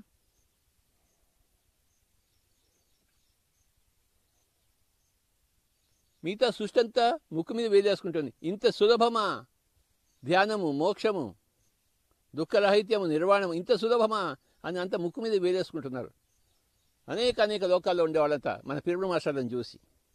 మిగతా సృష్టి అంతా ముక్కు మీద వేలేసుకుంటుంది ఇంత సులభమా ధ్యానము మోక్షము దుఃఖరహిత్యము నిర్వాణము ఇంత సులభమా అని అంత ముక్కు మీద వేలేసుకుంటున్నారు అనేక అనేక లోకాల్లో ఉండే వాళ్ళంతా మన పిరమిడ్ మాస్టర్లను చూసి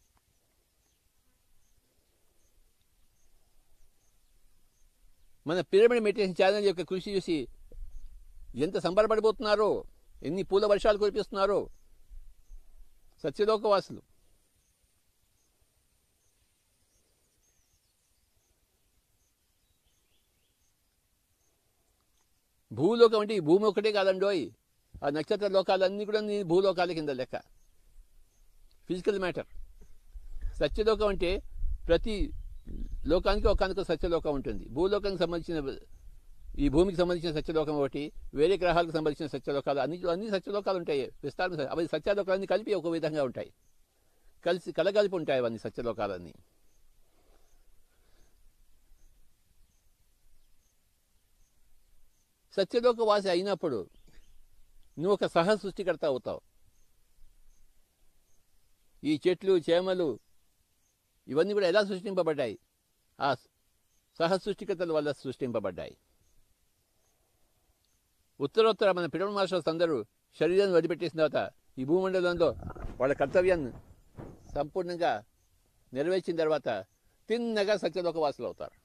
మన పిరమిడ్ మెడిటేషన్ ఛానల్ యొక్క కృషి చూసి ఎంత సంబరపడిపోతున్నారో ఎన్ని పూల వర్షాలు కురిపిస్తున్నారో సత్యలోకవాసులు భూలోకం అంటే ఈ భూమి ఒకటే కాదండోయ్ ఆ నక్షత్ర లోకాలన్నీ కూడా నీ భూలోకాల కింద లెక్క ఫిజికల్ మ్యాటర్ సత్యలోకం అంటే ప్రతి లోకానికి ఒకనొక సత్యలోకం ఉంటుంది భూలోకానికి సంబంధించిన ఈ భూమికి సంబంధించిన సత్యలోకం ఒకటి వేరే గ్రహాలకు సంబంధించిన సత్యలోకాలు అన్ని అన్ని సత్యలోకాలు ఉంటాయి విస్తారం అవి సత్యలోకాలన్నీ కలిపి ఒక విధంగా ఉంటాయి కలిసి కలగలిపి ఉంటాయి అవన్నీ సత్యలోకాలన్నీ సత్యలోక వాసి అయినప్పుడు నువ్వు ఒక సహ సృష్టికర్త అవుతావు ఈ చెట్లు చేమలు ఇవన్నీ కూడా ఎలా సృష్టింపబడ్డాయి ఆ సహ సృష్టికర్తల వల్ల సృష్టింపబడ్డాయి ఉత్తరోత్తర మన పిరమిడ్ మాస్టర్స్ అందరూ శరీరాన్ని వదిలిపెట్టేసిన తర్వాత ఈ భూమండలంలో వాళ్ళ కర్తవ్యాన్ని సంపూర్ణంగా నెరవేర్చిన తర్వాత తిన్నగా సత్యలోక వాసులు అవుతారు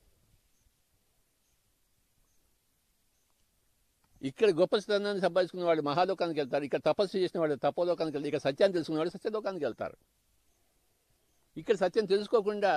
ఇక్కడ గొప్ప స్థానాన్ని సంపాదించుకున్న వాళ్ళు మహాలోకానికి వెళ్తారు ఇక్కడ తపస్సు చేసిన వాళ్ళు తపోలోకానికి వెళ్తారు ఇక్కడ సత్యాన్ని తెలుసుకున్న వాళ్ళు సత్యలోకానికి వెళ్తారు ఇక్కడ సత్యం తెలుసుకోకుండా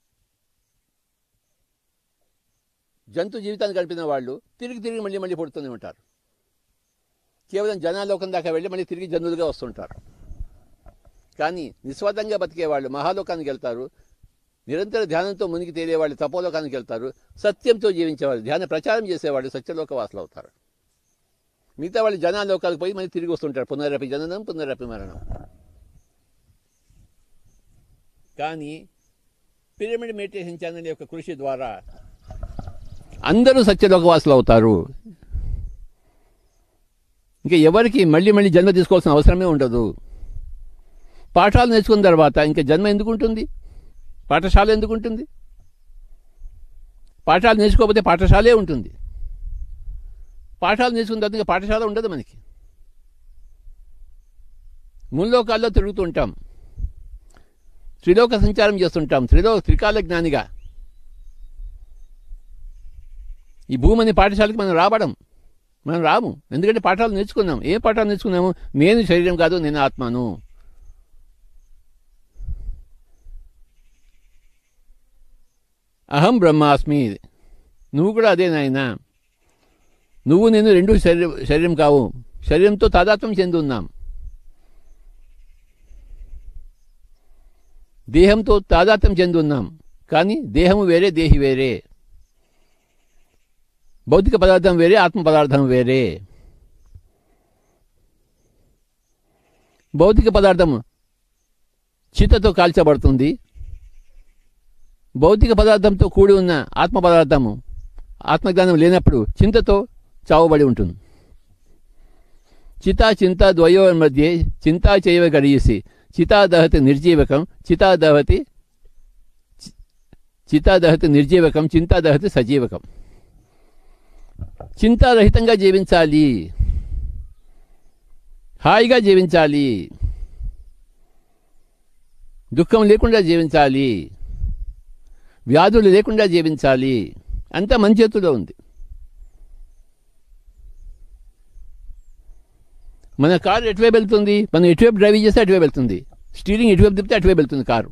జంతు జీవితాన్ని గడిపిన వాళ్ళు తిరిగి తిరిగి మళ్ళీ మళ్ళీ పుడుతూనే ఉంటారు కేవలం జనాలోకం దాకా వెళ్ళి మళ్ళీ తిరిగి జనులుగా వస్తుంటారు కానీ నిస్వార్థంగా బతికే వాళ్ళు మహాలోకానికి వెళ్తారు నిరంతర ధ్యానంతో మునిగి తేలేవాళ్ళు తపోలోకానికి వెళ్తారు సత్యంతో జీవించేవాళ్ళు ధ్యాన ప్రచారం చేసేవాళ్ళు సత్యలోక వాసులు అవుతారు మిగతా వాళ్ళు జనాలోకాలకు పోయి మళ్ళీ తిరిగి వస్తుంటారు పునరపి జననం పునరపి మరణం కానీ పిరమిడ్ మెడిటేషన్ ఛానల్ యొక్క కృషి ద్వారా అందరూ సత్యలోకవాసులు అవుతారు ఇంకా ఎవరికి మళ్ళీ మళ్ళీ జన్మ తీసుకోవాల్సిన అవసరమే ఉండదు పాఠాలు నేర్చుకున్న తర్వాత ఇంకా జన్మ ఎందుకు ఉంటుంది పాఠశాల ఎందుకు ఉంటుంది పాఠాలు నేర్చుకోకపోతే పాఠశాలే ఉంటుంది పాఠాలు నేర్చుకున్న తర్వాత ఇంకా పాఠశాల ఉండదు మనకి ముల్లోకాల్లో తిరుగుతుంటాం త్రిలోక సంచారం చేస్తుంటాం త్రిలోక త్రికాల జ్ఞానిగా ఈ భూమని పాఠశాలకి మనం రావడం మనం రాము ఎందుకంటే పాఠాలు నేర్చుకున్నాం ఏ పాఠాలు నేర్చుకున్నాము నేను శరీరం కాదు నేను ఆత్మను అహం బ్రహ్మాస్మి నువ్వు కూడా అదే నాయనా నువ్వు నేను రెండు శరీరం శరీరం కావు శరీరంతో తాదాత్మ్యం చెంది ఉన్నాం దేహంతో తాదాత్మ్యం చెంది ఉన్నాం కానీ దేహము వేరే దేహి వేరే భౌతిక పదార్థం వేరే ఆత్మ పదార్థం వేరే భౌతిక పదార్థం చిత్తతో కాల్చబడుతుంది భౌతిక పదార్థంతో కూడి ఉన్న ఆత్మ పదార్థము ఆత్మజ్ఞానం లేనప్పుడు చింతతో చావబడి ఉంటుంది చితా చింత ద్వయో మధ్య చింతా చేయవ గడియసి చితా దహతి నిర్జీవకం చితా దహతి చితా దహతి నిర్జీవకం చింతా దహతి సజీవకం చింతారహితంగా జీవించాలి హాయిగా జీవించాలి దుఃఖం లేకుండా జీవించాలి వ్యాధులు లేకుండా జీవించాలి అంతా మన చేతుల్లో ఉంది మన కారు ఎటువైపు వెళ్తుంది మనం ఎటువైపు డ్రైవింగ్ చేస్తే అటువైపు వెళ్తుంది స్టీరింగ్ ఎటువైపు తిప్పితే అటువైపు వెళ్తుంది కారు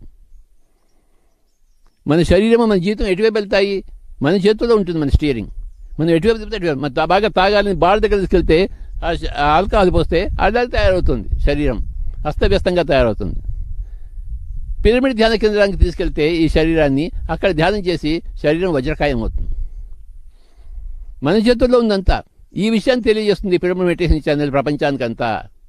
మన శరీరం మన జీవితం ఎటువైపు వెళ్తాయి మన చేతుల్లో ఉంటుంది మన స్టీరింగ్ మనం ఎటువైపు తిప్పితే అటువైపు మన తా- బాగా తాగాలని బార్ దగ్గర తీసుకెళ్తే ఆ శ- ఆ ఆల్కహాల్ పోస్తే అలాగే తయారవుతుంది శరీరం అస్తవ్యస్తంగా తయారవుతుంది పిరమిడ్ ధ్యాన కేంద్రానికి తీసుకెళ్తే ఈ శరీరాన్ని అక్కడ ధ్యానం చేసి శరీరం వజ్రకాయం అవుతుంది మన చేతుల్లో ఉందంతా ఈ విషయాన్ని తెలియజేస్తుంది పిరమిడ్ మెడిటేషన్ ఛానల్ ప్రపంచానికంతా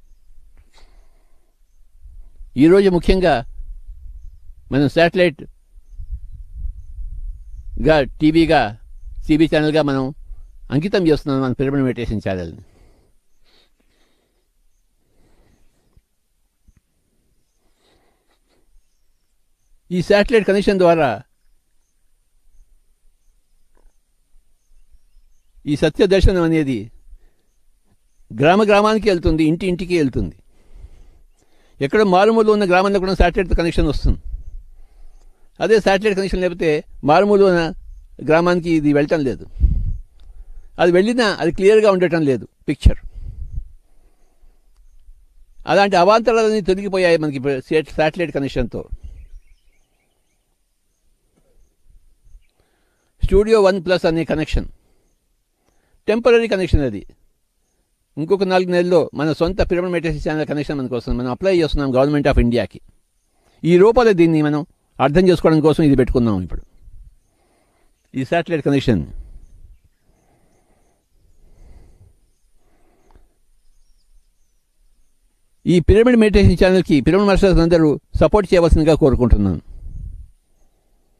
ఈరోజు ముఖ్యంగా మనం శాటిలైట్ గా టీవీగా టీవీ ఛానల్గా మనం అంకితం చేస్తున్నాం మన పిరమిడ్ మెడిటేషన్ ఛానల్ని ఈ శాటిలైట్ కనెక్షన్ ద్వారా ఈ సత్య దర్శనం అనేది గ్రామ గ్రామానికి వెళ్తుంది ఇంటి ఇంటికి వెళ్తుంది ఎక్కడ మారుమూల ఉన్న గ్రామంలో కూడా శాటిలైట్ కనెక్షన్ వస్తుంది అదే శాటిలైట్ కనెక్షన్ లేకపోతే మారుమూల ఉన్న గ్రామానికి ఇది వెళ్ళటం లేదు అది వెళ్ళినా అది క్లియర్గా ఉండటం లేదు పిక్చర్ అలాంటి అవాంతరాలన్నీ తొలగిపోయాయి మనకి ఇప్పుడు శాట్- శాటిలైట్ కనెక్షన్తో స్టూడియో వన్ ప్లస్ అనే కనెక్షన్ టెంపరీ కనెక్షన్ అది ఇంకొక నాలుగు నెలల్లో మన సొంత పిరమిడ్ మెడిటేషన్ ఛానల్ కనెక్షన్ మనకు వస్తుంది మనం అప్లై చేస్తున్నాం గవర్నమెంట్ ఆఫ్ ఇండియాకి ఈ రూపాయలు దీన్ని మనం అర్థం చేసుకోవడం కోసం ఇది పెట్టుకున్నాం ఇప్పుడు ఈ శాటిలైట్ కనెక్షన్ ఈ పిరమిడ్ మెడిటేషన్ ఛానల్కి పిరమిడ్ మాస్టర్స్ అందరూ సపోర్ట్ చేయవలసిందిగా కోరుకుంటున్నాను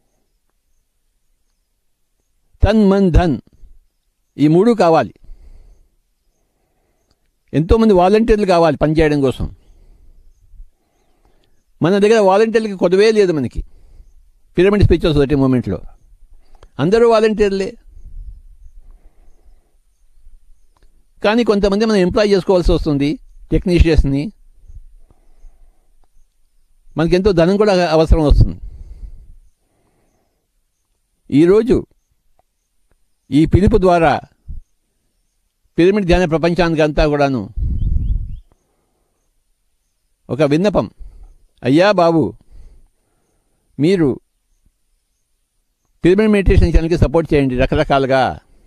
తన్ మన్ ధన్ ఈ మూడు కావాలి ఎంతోమంది వాలంటీర్లు కావాలి పనిచేయడం కోసం మన దగ్గర వాలంటీర్లకి కొదవే లేదు మనకి పిరమిడ్ స్పీచ్ సొసైటీ మూమెంట్లో అందరూ వాలంటీర్లే కానీ కొంతమంది మనం ఎంప్లాయ్ చేసుకోవాల్సి వస్తుంది టెక్నీషియన్స్ని మనకి ఎంతో ధనం కూడా అవసరం వస్తుంది ఈరోజు ఈ పిలుపు ద్వారా పిరమిడ్ ధ్యాన ప్రపంచానికి అంతా కూడాను ఒక విన్నపం అయ్యా బాబు మీరు పిరమిడ్ మెడిటేషన్ ఛానల్కి సపోర్ట్ చేయండి రకరకాలుగా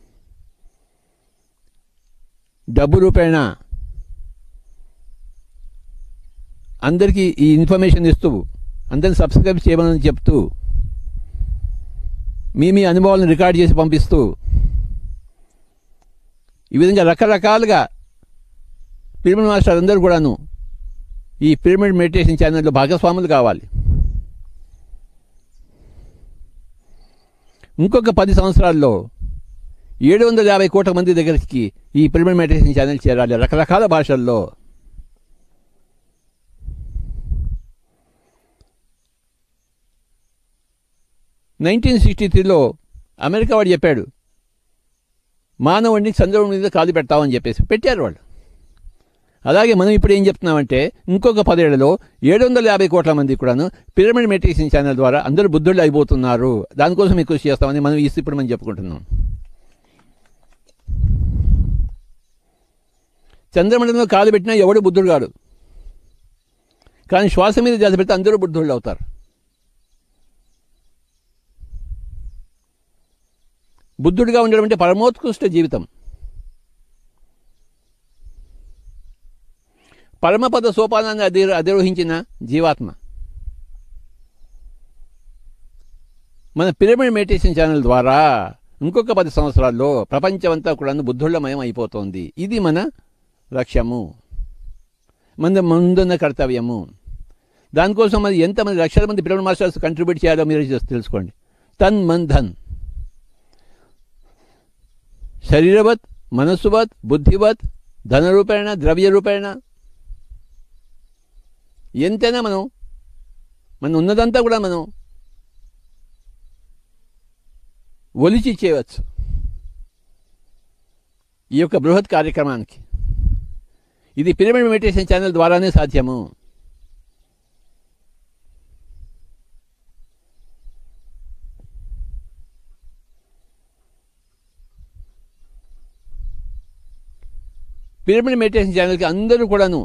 డబ్బు రూపేణ అందరికీ ఈ ఇన్ఫర్మేషన్ ఇస్తూ అందరిని సబ్స్క్రైబ్ చేయమని చెప్తూ మీ మీ అనుభవాలను రికార్డ్ చేసి పంపిస్తూ ఈ విధంగా రకరకాలుగా పిరమిడ్ మాస్టర్ అందరూ కూడాను ఈ పిరమిడ్ మెడిటేషన్ ఛానల్లో భాగస్వాములు కావాలి ఇంకొక పది సంవత్సరాల్లో ఏడు వందల యాభై కోట్ల మంది దగ్గరికి ఈ పిరమిడ్ మెడిటేషన్ ఛానల్ చేరాలి రకరకాల భాషల్లో నైన్టీన్ సిక్స్టీ త్రీలో అమెరికా వాడు చెప్పాడు మానవుడిని చంద్రుడి మీద కాలు పెడతామని చెప్పేసి పెట్టారు వాళ్ళు అలాగే మనం ఇప్పుడు ఏం చెప్తున్నామంటే ఇంకొక పదేళ్లలో ఏడు వందల యాభై కోట్ల మంది కూడాను పిరమిడ్ మెడిటేషన్ ఛానల్ ద్వారా అందరూ బుద్ధుళ్ళు అయిపోతున్నారు దానికోసం మీకు కృషి చేస్తామని మనం ఈ ఇప్పుడు మనం చెప్పుకుంటున్నాం చంద్రమండలంలో కాలు పెట్టినా ఎవడు బుద్ధుడు కాడు కానీ శ్వాస మీద జాతి పెడితే అందరూ బుద్ధుళ్ళు అవుతారు బుద్ధుడిగా ఉండడం అంటే పరమోత్కృష్ట జీవితం పరమపద సోపానాన్ని అధి అధిరోహించిన జీవాత్మ మన పిరమిడ్ మెడిటేషన్ ఛానల్ ద్వారా ఇంకొక పది సంవత్సరాల్లో ప్రపంచమంతా కూడా బుద్ధుళ్ళమయం అయిపోతుంది ఇది మన లక్ష్యము మన ముందున్న కర్తవ్యము దానికోసం మరి ఎంతమంది లక్షల మంది పిరమిడ్ మాస్టర్స్ కంట్రిబ్యూట్ చేయాలో మీరు తెలుసుకోండి తన్ మన్ ధన్ శరీరవత్ మనస్సువత్ బుద్ధివత్ ధనరూపేణ ద్రవ్య రూపేణ ఎంతైనా మనం మనం ఉన్నదంతా కూడా మనం ఒలిచి చేయవచ్చు ఈ యొక్క బృహత్ కార్యక్రమానికి ఇది పిరమిడ్ మెడిటేషన్ ఛానల్ ద్వారానే సాధ్యము పిరమిడ్ మెడిటేషన్ ఛానల్కి అందరూ కూడాను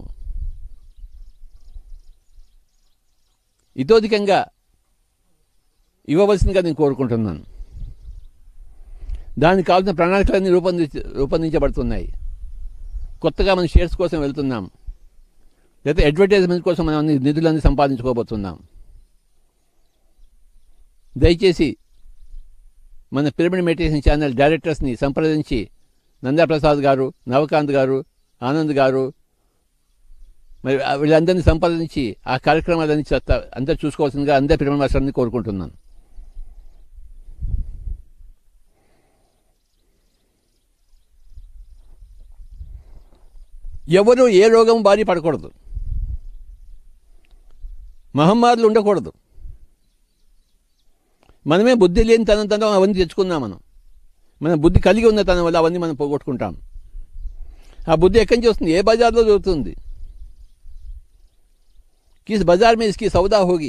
ఇతోధికంగా ఇవ్వవలసిందిగా నేను కోరుకుంటున్నాను దానికి కావాల్సిన ప్రణాళికలన్నీ రూపొందించ రూపొందించబడుతున్నాయి కొత్తగా మనం షేర్స్ కోసం వెళ్తున్నాం లేదా అడ్వర్టైజ్మెంట్ కోసం మనం అన్ని నిధులన్నీ సంపాదించుకోబోతున్నాం దయచేసి మన పిరమిడ్ మెడిటేషన్ ఛానల్ డైరెక్టర్స్ని సంప్రదించి నందాప్రసాద్ గారు నవకాంత్ గారు ఆనంద్ గారు మరి వీళ్ళందరినీ సంపాదించి ఆ కార్యక్రమాలన్నీ చెత్త అందరు చూసుకోవాల్సిందిగా అందరి పిరమిడ్ మాస్టర్ని కోరుకుంటున్నాను ఎవరు ఏ రోగం బారి పడకూడదు మహమ్మారులు ఉండకూడదు మనమే బుద్ధి లేని తనం తనం అవన్నీ తెచ్చుకున్నాం మనం మన బుద్ధి కలిగి ఉన్న తనం వల్ల అవన్నీ మనం పోగొట్టుకుంటాం ఆ బుద్ధి ఎక్కడి నుంచి వస్తుంది ఏ బజార్లో దొరుకుతుంది కిస్ బజార్ में इसकी సౌదా होगी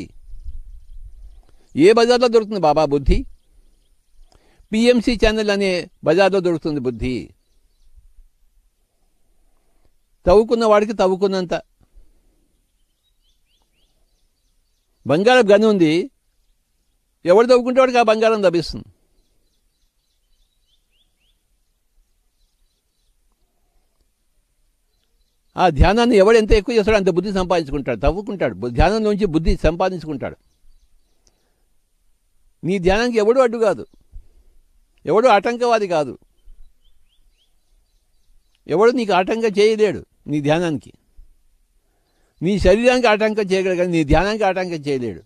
ఏ బజార్లో దొరుకుతుంది బాబా బుద్ధి పిఎంసి ఛానల్ అనే బజార్లో దొరుకుతుంది బుద్ధి తవ్వుకున్న వాడికి తవ్వుకున్నంత బంగారం గని ఉంది ఎవడు తవ్వుకుంటే వాడికి ఆ బంగారం లభిస్తుంది ఆ ధ్యానాన్ని ఎవడు ఎంత ఎక్కువ చేస్తాడో అంత బుద్ధి సంపాదించుకుంటాడు తవ్వుకుంటాడు బు- ధ్యానంలోంచి బుద్ధి సంపాదించుకుంటాడు నీ ధ్యానానికి ఎవడు అడ్డు కాదు ఎవడు ఆటంకవాది కాదు ఎవడు నీకు ఆటంకం చేయలేడు నీ ధ్యానానికి నీ శరీరానికి ఆటంకం చేయగలడు కానీ నీ ధ్యానానికి ఆటంకం చేయలేడు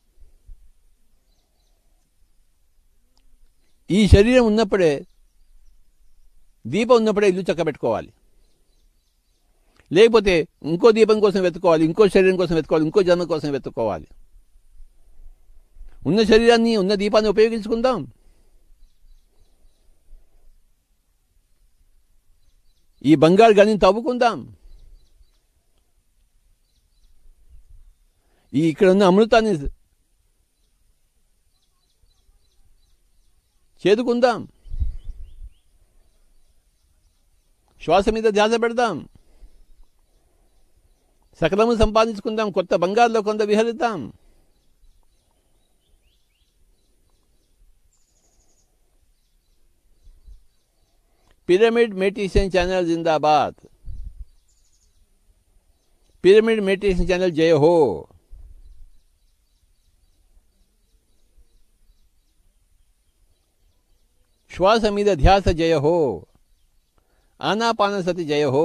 ఈ శరీరం ఉన్నప్పుడే దీపం ఉన్నప్పుడే ఇల్లు చక్కబెట్టుకోవాలి లేకపోతే ఇంకో దీపం కోసం వెతుక్కోవాలి ఇంకో శరీరం కోసం వెతుక్కోవాలి ఇంకో జన్మ కోసం వెతుక్కోవాలి ఉన్న శరీరాన్ని ఉన్న దీపాన్ని ఉపయోగించుకుందాం ఈ బంగారు గనిని తవ్వుకుందాం ఈ ఇక్కడ ఉన్న అమృతాన్ని చేదుకుందాం శ్వాస మీద ధ్యాస పెడదాం సకలము సంపాదించుకుందాం కొత్త బంగారులో కొంత విహరిద్దాం పిరమిడ్ మెడిటేషన్ ఛానల్ జిందాబాద్ పిరమిడ్ మెడిటేషన్ ఛానల్ జయ హో శ్వాస మీద ధ్యాస జయ హో ఆనాపానసతి జయ హో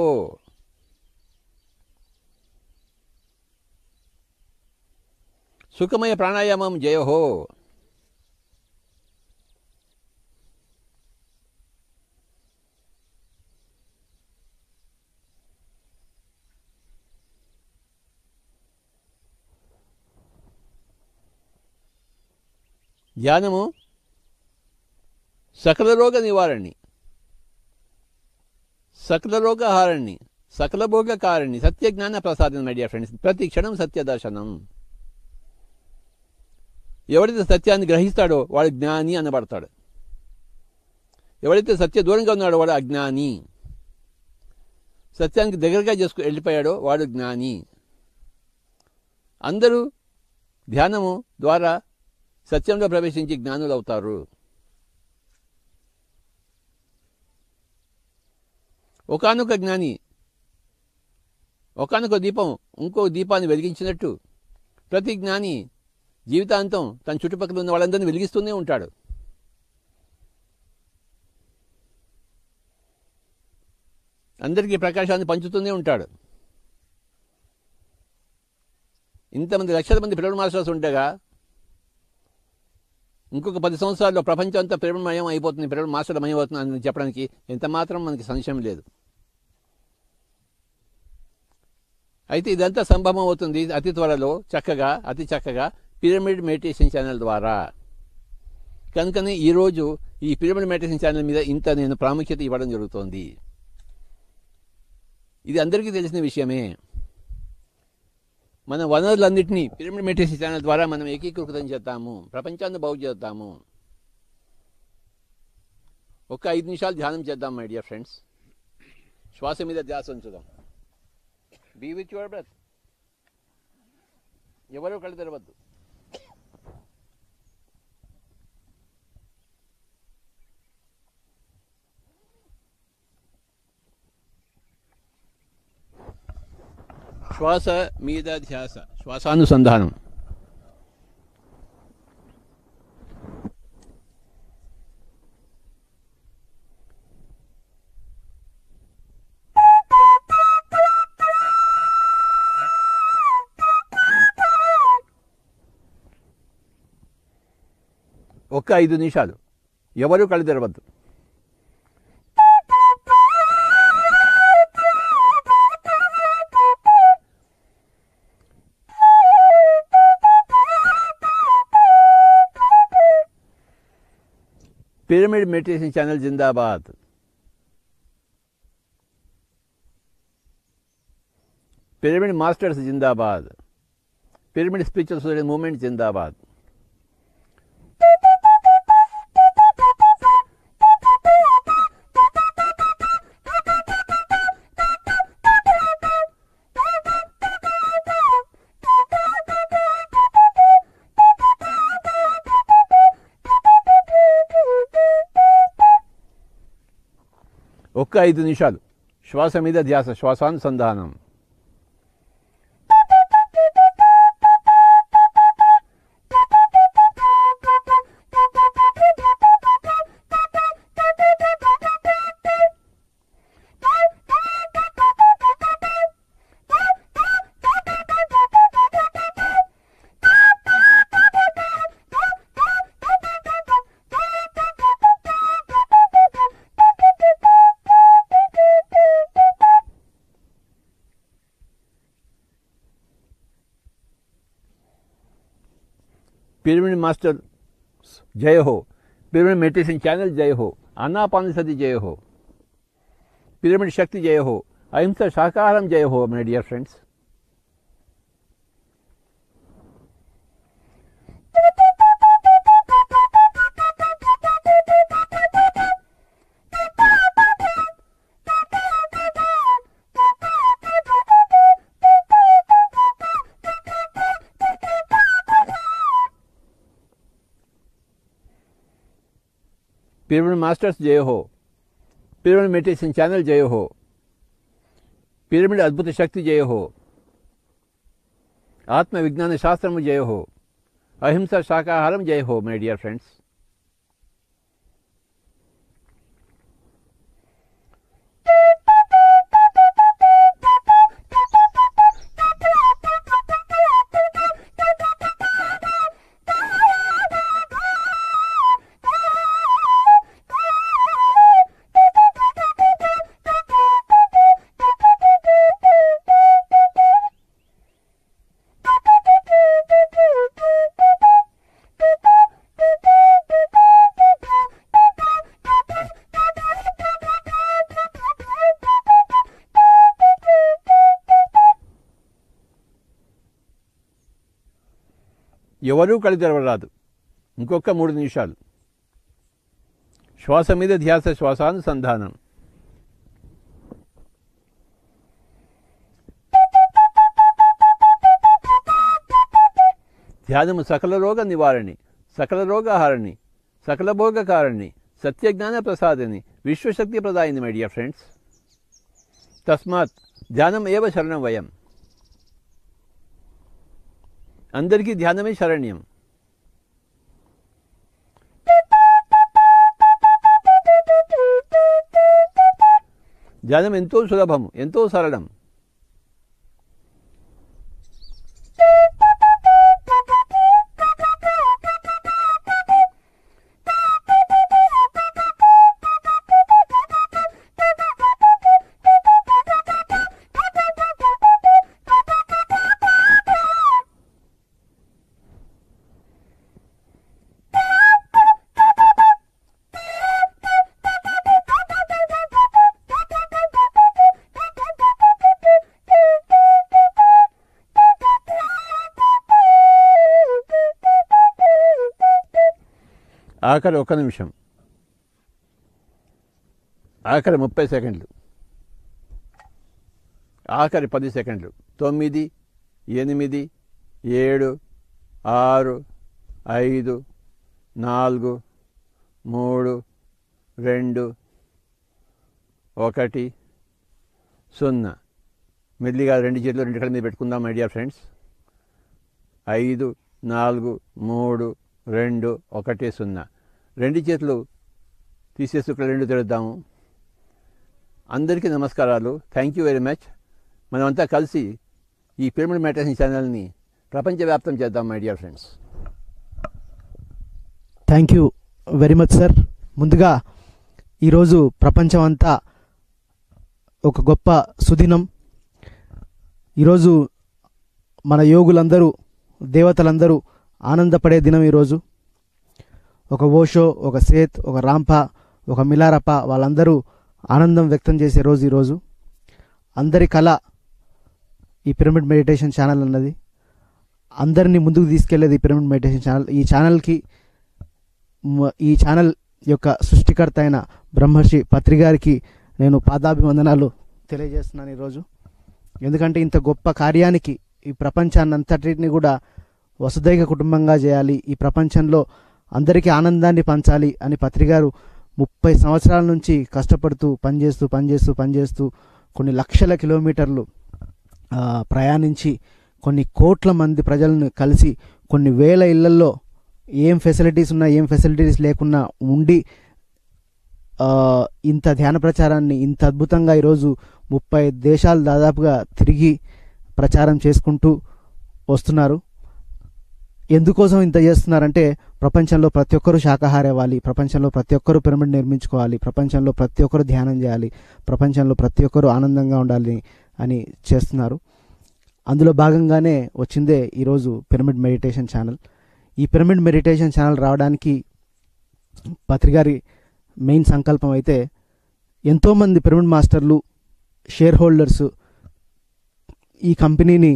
సుఖమయ ప్రాణాయామం జయ హో ధ్యానము సకల రోగ నివారణి సకల రోగహారణి సకల భోగకారణి సత్య జ్ఞాన ప్రసాదం మై డియర్ ఫ్రెండ్స్ ప్రతి క్షణం సత్య దర్శనం ఎవరైతే సత్యాన్ని గ్రహిస్తాడో వాడు జ్ఞాని అనబడతాడు ఎవరైతే సత్య దూరంగా ఉన్నాడో వాడు అజ్ఞాని సత్యానికి దగ్గరగా చేసుకు వెళ్ళిపోయాడో వాడు జ్ఞాని అందరూ ధ్యానము ద్వారా సత్యంలో ప్రవేశించి జ్ఞానులు అవుతారు ఒకనొక జ్ఞాని ఒకనొక దీపం ఇంకో దీపాన్ని వెలిగించినట్టు ప్రతి జ్ఞాని జీవితాంతం తన చుట్టుపక్కల ఉన్న వాళ్ళందరినీ వెలిగిస్తూనే ఉంటాడు అందరికీ ప్రకాశాన్ని పంచుతూనే ఉంటాడు ఇంతమంది లక్షల మంది పిల్లల మాస్టర్స్ ఉండగా ఇంకొక పది సంవత్సరాల్లో ప్రపంచం అంతా పిరమిడ్మయం అయిపోతుంది పిరమిడ్ మాస్టర్ మయం అవుతుంది అని చెప్పడానికి ఎంత మాత్రం మనకి సంశయం లేదు అయితే ఇదంతా సంభవం అవుతుంది అతి త్వరలో చక్కగా అతి చక్కగా పిరమిడ్ మెడిటేషన్ ఛానల్ ద్వారా కనుకనే ఈరోజు ఈ పిరమిడ్ మెడిటేషన్ ఛానల్ మీద ఇంత నేను ప్రాముఖ్యత ఇవ్వడం జరుగుతోంది ఇది అందరికీ తెలిసిన విషయమే మన వనరులన్నింటినీ పిరమిడ్ మెడిటేషన్ ఛానల్ ద్వారా మనం ఏకీకృతం చేద్దాము ప్రపంచాన్ని బాగు చేద్దాము ఒక ఐదు నిమిషాలు ధ్యానం చేద్దాం మై డియర్ ఫ్రెండ్స్ శ్వాస మీద ధ్యాస ఉంచుదాం బీ విత్ యువర్ బ్రెత్ ఎవరో కళ్ళు తెరవద్దు శ్వాస మీద ధ్యాస శ్వాసానుసంధానం ఒక్క ఐదు నిమిషాలు ఎవరు కళ్ళు తెరవద్దు పిరమిడ్ మెడిటేషన్ ఛానల్ జిందాబాద్ పిరమిడ్ మాస్టర్స్ జిందాబాద్ పిరమిడ్ స్పిరిచువల్ సొసైటీ మూవ్మెంట్ జిందాబాద్ ఒక్క ఐదు నిమిషాలు శ్వాస మీద ధ్యాస శ్వాసానుసంధానం పిరమిడ్ మాస్టర్ జయ హో పిరమిడ్ మెడిటేషన్ ఛానల్ జయ హో అన్నాపానసతి జయ హో పిరమిడ్ శక్తి జయ హో అహింస శాకాహారం జయ హో my dear friends pyramid masters జయ హో పిరమిడ్ మెడిటేషన్ ఛానల్ జయ హో పిరమిడ్ అద్భుత శక్తి జయ హో ఆత్మ విజ్ఞాన శాస్త్రము జయ హో అహింస శాకాహారం జయ హో మై డియర్ ఫ్రెండ్స్ ఎవరూ కళ్ళు తెరవరాదు ఇంకొక మూడు నిమిషాలు శ్వాస మీద ధ్యాస శ్వాసానుసంధానం ధ్యానము సకల రోగ నివారణి సకల రోగహారణి సకల భోగకారణి సత్యజ్ఞాన ప్రసాదిని విశ్వశక్తి ప్రదాయిని మై డియర్ ఫ్రెండ్స్ తస్మాత్ ధ్యానం ఏవ శరణం వయం అందరికీ ధ్యానమే శరణ్యం ధ్యానం ఎంతో సులభము ఎంతో సరళం ఆఖరి ఒక నిమిషం ఆఖరి ముప్పై సెకండ్లు ఆఖరి పది సెకండ్లు తొమ్మిది ఎనిమిది ఏడు ఆరు ఐదు నాలుగు మూడు రెండు ఒకటి సున్నా మెల్లిగా రెండు చేతులు రెండు కళ్ళ మీద పెట్టుకుందాం మై డియర్ ఫ్రెండ్స్ ఐదు నాలుగు మూడు రెండు ఒకటి సున్నా రెండు చేతులు తీసేసి ఇక్కడ రెండు తెరుద్దాము అందరికీ నమస్కారాలు థ్యాంక్ యూ వెరీ మచ్ మనమంతా కలిసి ఈ పిరమిడ్ మెడిటేషన్ ఛానల్ని ప్రపంచవ్యాప్తం చేద్దాం my dear friends thank you very much sir ముందుగా ఈరోజు ప్రపంచం అంతా ఒక గొప్ప సుదినం ఈరోజు మన యోగులందరూ దేవతలందరూ ఆనందపడే దినం ఈరోజు ఒక ఓషో ఒక సేత్ ఒక రాంప ఒక మిలారప్ప వాళ్ళందరూ ఆనందం వ్యక్తం చేసే రోజు ఈరోజు అందరి కళ ఈ పిరమిడ్ మెడిటేషన్ ఛానల్ అన్నది అందరినీ ముందుకు తీసుకెళ్లేది ఈ పిరమిడ్ మెడిటేషన్ ఛానల్ ఈ ఛానల్కి మ- ఈ ఛానల్ యొక్క సృష్టికర్త అయిన బ్రహ్మర్షి పత్రి గారికి నేను పాదాభివందనాలు తెలియజేస్తున్నాను ఈరోజు ఎందుకంటే ఇంత గొప్ప కార్యానికి ఈ ప్రపంచాన్ని అంతటిని కూడా వసుదైక కుటుంబంగా చేయాలి ఈ ప్రపంచంలో అందరికీ ఆనందాన్ని పంచాలి అని పత్రి గారు ముప్పై సంవత్సరాల నుంచి కష్టపడుతూ పనిచేస్తూ పనిచేస్తూ పనిచేస్తూ కొన్ని లక్షల కిలోమీటర్లు ఆ, ప్రయాణించి కొన్ని కోట్ల మంది ప్రజలను కలిసి కొన్ని వేల ఇళ్లల్లో ఏం ఫెసిలిటీస్ ఉన్నా ఏం ఫెసిలిటీస్ లేకున్నా ఉండి ఆ, ఇంత ధ్యాన ప్రచారాన్ని ఇంత అద్భుతంగా ఈరోజు ముప్పై దేశాలు దాదాపుగా తిరిగి ప్రచారం చేసుకుంటూ వస్తున్నారు ఎందుకోసం ఇంత చేస్తున్నారంటే ప్రపంచంలో ప్రతి ఒక్కరూ శాకాహార అవ్వాలి ప్రపంచంలో ప్రతి ఒక్కరూ పిరమిడ్ నిర్మించుకోవాలి ప్రపంచంలో ప్రతి ఒక్కరూ ధ్యానం చేయాలి ప్రపంచంలో ప్రతి ఒక్కరూ ఆనందంగా ఉండాలి అని చేస్తున్నారు అందులో భాగంగానే వచ్చిందే ఈరోజు పిరమిడ్ మెడిటేషన్ ఛానల్ ఈ పిరమిడ్ మెడిటేషన్ ఛానల్ రావడానికి పత్రిగారి మెయిన్ సంకల్పం అయితే ఎంతోమంది పిరమిడ్ మాస్టర్లు షేర్ హోల్డర్స్ ఈ కంపెనీని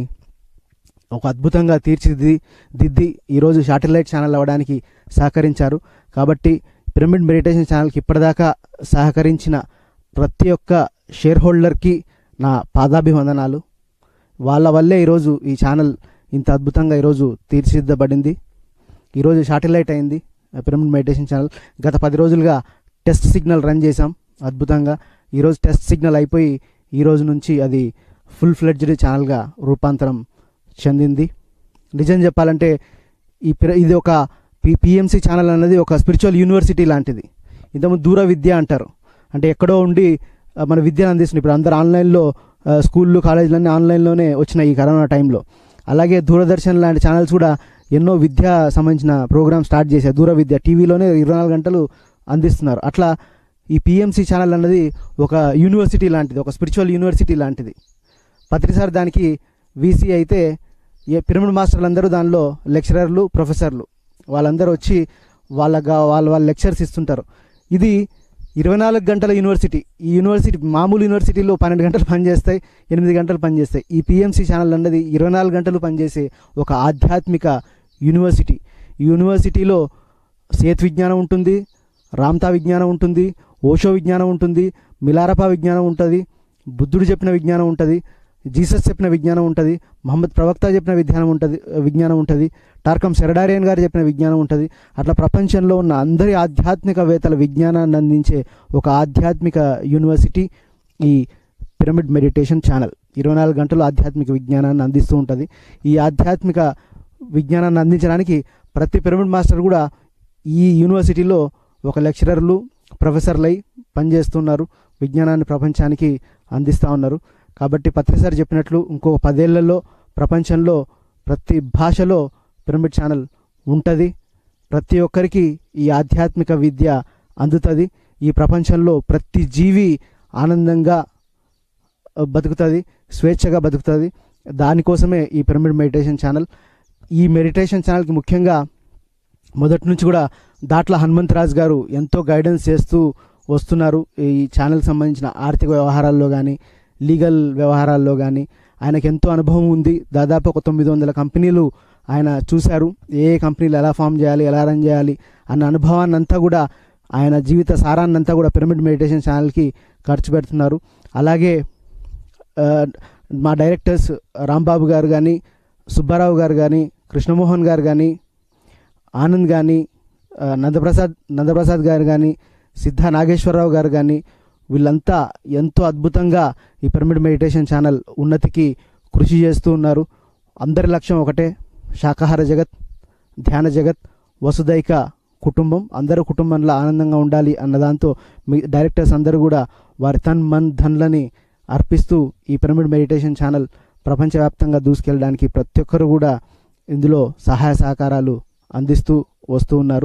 ఒక అద్భుతంగా తీర్చిది దిద్ది ఈరోజు శాటిలైట్ ఛానల్ అవ్వడానికి సహకరించారు కాబట్టి పిరమిడ్ మెడిటేషన్ ఛానల్కి ఇప్పటిదాకా సహకరించిన ప్రతి ఒక్క షేర్ హోల్డర్కి నా పాదాభివందనాలు వాళ్ళ వల్లే ఈరోజు ఈ ఛానల్ ఇంత అద్భుతంగా ఈరోజు తీర్చిదిద్దబడింది ఈరోజు శాటిలైట్ అయింది పిరమిడ్ మెడిటేషన్ ఛానల్ గత పది రోజులుగా టెస్ట్ సిగ్నల్ రన్ చేశాం అద్భుతంగా ఈరోజు టెస్ట్ సిగ్నల్ అయిపోయి ఈ రోజు నుంచి అది ఫుల్ ఫ్లెడ్జ్డ్ ఛానల్గా రూపాంతరం చెందింది నిజం చెప్పాలంటే ఈ పిర ఇది ఒక పి పిఎంసి ఛానల్ అనేది ఒక స్పిరిచువల్ యూనివర్సిటీ లాంటిది ఇంతకుముందు దూర విద్య అంటారు అంటే ఎక్కడో ఉండి ఆ, మన విద్యను అందిస్తుంది ఇప్పుడు అందరు ఆన్లైన్లో ఆ, స్కూళ్ళు కాలేజీలన్నీ ఆన్లైన్లోనే వచ్చినాయి ఈ కరోనా టైంలో అలాగే దూరదర్శన్ లాంటి ఛానల్స్ కూడా ఎన్నో విద్యా సంబంధించిన ప్రోగ్రామ్ స్టార్ట్ చేశారు దూర విద్య టీవీలోనే ఇరవై నాలుగు గంటలు అందిస్తున్నారు అట్లా ఈ పిఎంసి ఛానల్ అన్నది ఒక యూనివర్సిటీ లాంటిది ఒక స్పిరిచువల్ యూనివర్సిటీ లాంటిది పత్రిసారి దానికి వీసీ అయితే ఏ పిరమిడ్ మాస్టర్లు అందరూ దానిలో లెక్చరర్లు ప్రొఫెసర్లు వాళ్ళందరూ వచ్చి వాళ్ళ వాళ్ళ వాళ్ళ లెక్చర్స్ ఇస్తుంటారు ఇది ఇరవై నాలుగు గంటల యూనివర్సిటీ ఈ యూనివర్సిటీ మామూలు యూనివర్సిటీలో పన్నెండు గంటలు పనిచేస్తాయి ఎనిమిది గంటలు పనిచేస్తాయి ఈ పిఎంసి ఛానల్ అన్నది ఇరవై నాలుగు గంటలు పనిచేసే ఒక ఆధ్యాత్మిక యూనివర్సిటీ ఈ యూనివర్సిటీలో సేత్ విజ్ఞానం ఉంటుంది రామ్తా విజ్ఞానం ఉంటుంది ఓషో విజ్ఞానం ఉంటుంది మిలారపా విజ్ఞానం ఉంటుంది బుద్ధుడు చెప్పిన విజ్ఞానం ఉంటుంది జీసస్ చెప్పిన విజ్ఞానం ఉంటుంది మహమ్మద్ ప్రవక్త చెప్పిన విజ్ఞానం ఉంటుంది విజ్ఞానం ఉంటుంది టార్కం సెరడారియన్ గారు చెప్పిన విజ్ఞానం ఉంటుంది అట్లా ప్రపంచంలో ఉన్న అందరి ఆధ్యాత్మికవేత్తల విజ్ఞానాన్ని అందించే ఒక ఆధ్యాత్మిక యూనివర్సిటీ ఈ పిరమిడ్ మెడిటేషన్ ఛానల్ ఇరవై నాలుగు గంటలు ఆధ్యాత్మిక విజ్ఞానాన్ని అందిస్తూ ఉంటుంది ఈ ఆధ్యాత్మిక విజ్ఞానాన్ని అందించడానికి ప్రతి పిరమిడ్ మాస్టర్ కూడా ఈ యూనివర్సిటీలో ఒక లెక్చరర్లు ప్రొఫెసర్లై పనిచేస్తున్నారు విజ్ఞానాన్ని ప్రపంచానికి అందిస్తూ ఉన్నారు కాబట్టి పత్రిసారి చెప్పినట్లు ఇంకో పదేళ్లలో ప్రపంచంలో ప్రతి భాషలో పిరమిడ్ ఛానల్ ఉంటుంది ప్రతి ఒక్కరికి ఈ ఆధ్యాత్మిక విద్య అందుతుంది ఈ ప్రపంచంలో ప్రతి జీవి ఆనందంగా ఆ, బతుకుతుంది స్వేచ్ఛగా బతుకుతుంది దానికోసమే ఈ పిరమిడ్ మెడిటేషన్ ఛానల్ ఈ మెడిటేషన్ ఛానల్కి ముఖ్యంగా మొదటి నుంచి కూడా దాట్ల హనుమంతరాజ్ గారు ఎంతో గైడెన్స్ చేస్తూ వస్తున్నారు ఈ ఛానల్ సంబంధించిన ఆర్థిక వ్యవహారాల్లో కానీ లీగల్ వ్యవహారాల్లో కానీ ఆయనకు ఎంతో అనుభవం ఉంది దాదాపు ఒక తొమ్మిది వందల కంపెనీలు ఆయన చూశారు ఏ ఏ కంపెనీలు ఎలా ఫామ్ చేయాలి ఎలా రన్ చేయాలి అన్న అనుభవాన్ని అంతా కూడా ఆయన జీవిత సారాన్ని అంతా కూడా పిరమిడ్ మెడిటేషన్ ఛానల్కి ఖర్చు పెడుతున్నారు అలాగే ఆ, మా డైరెక్టర్స్ రాంబాబు గారు కానీ సుబ్బారావు గారు కానీ కృష్ణమోహన్ గారు కానీ ఆనంద్ కానీ ఆ, నందప్రసాద్ నందప్రసాద్ గారు కానీ సిద్ధ నాగేశ్వరరావు గారు కానీ వీళ్ళంతా ఎంతో అద్భుతంగా ఈ పిరమిడ్ మెడిటేషన్ ఛానల్ ఉన్నతికి కృషి చేస్తూ ఉన్నారు అందరి లక్ష్యం ఒకటే శాకాహార జగత్ ధ్యాన జగత్ వసుదైక కుటుంబం అందరూ కుటుంబంలో ఆనందంగా ఉండాలి అన్న దాంతో మీ డైరెక్టర్స్ అందరూ కూడా వారి తన్ మన్ ధన్లని అర్పిస్తూ ఈ పిరమిడ్ మెడిటేషన్ ఛానల్ ప్రపంచవ్యాప్తంగా దూసుకెళ్ళడానికి ప్రతి ఒక్కరు కూడా ఇందులో సహాయ సహకారాలు అందిస్తూ వస్తూ ఉన్నారు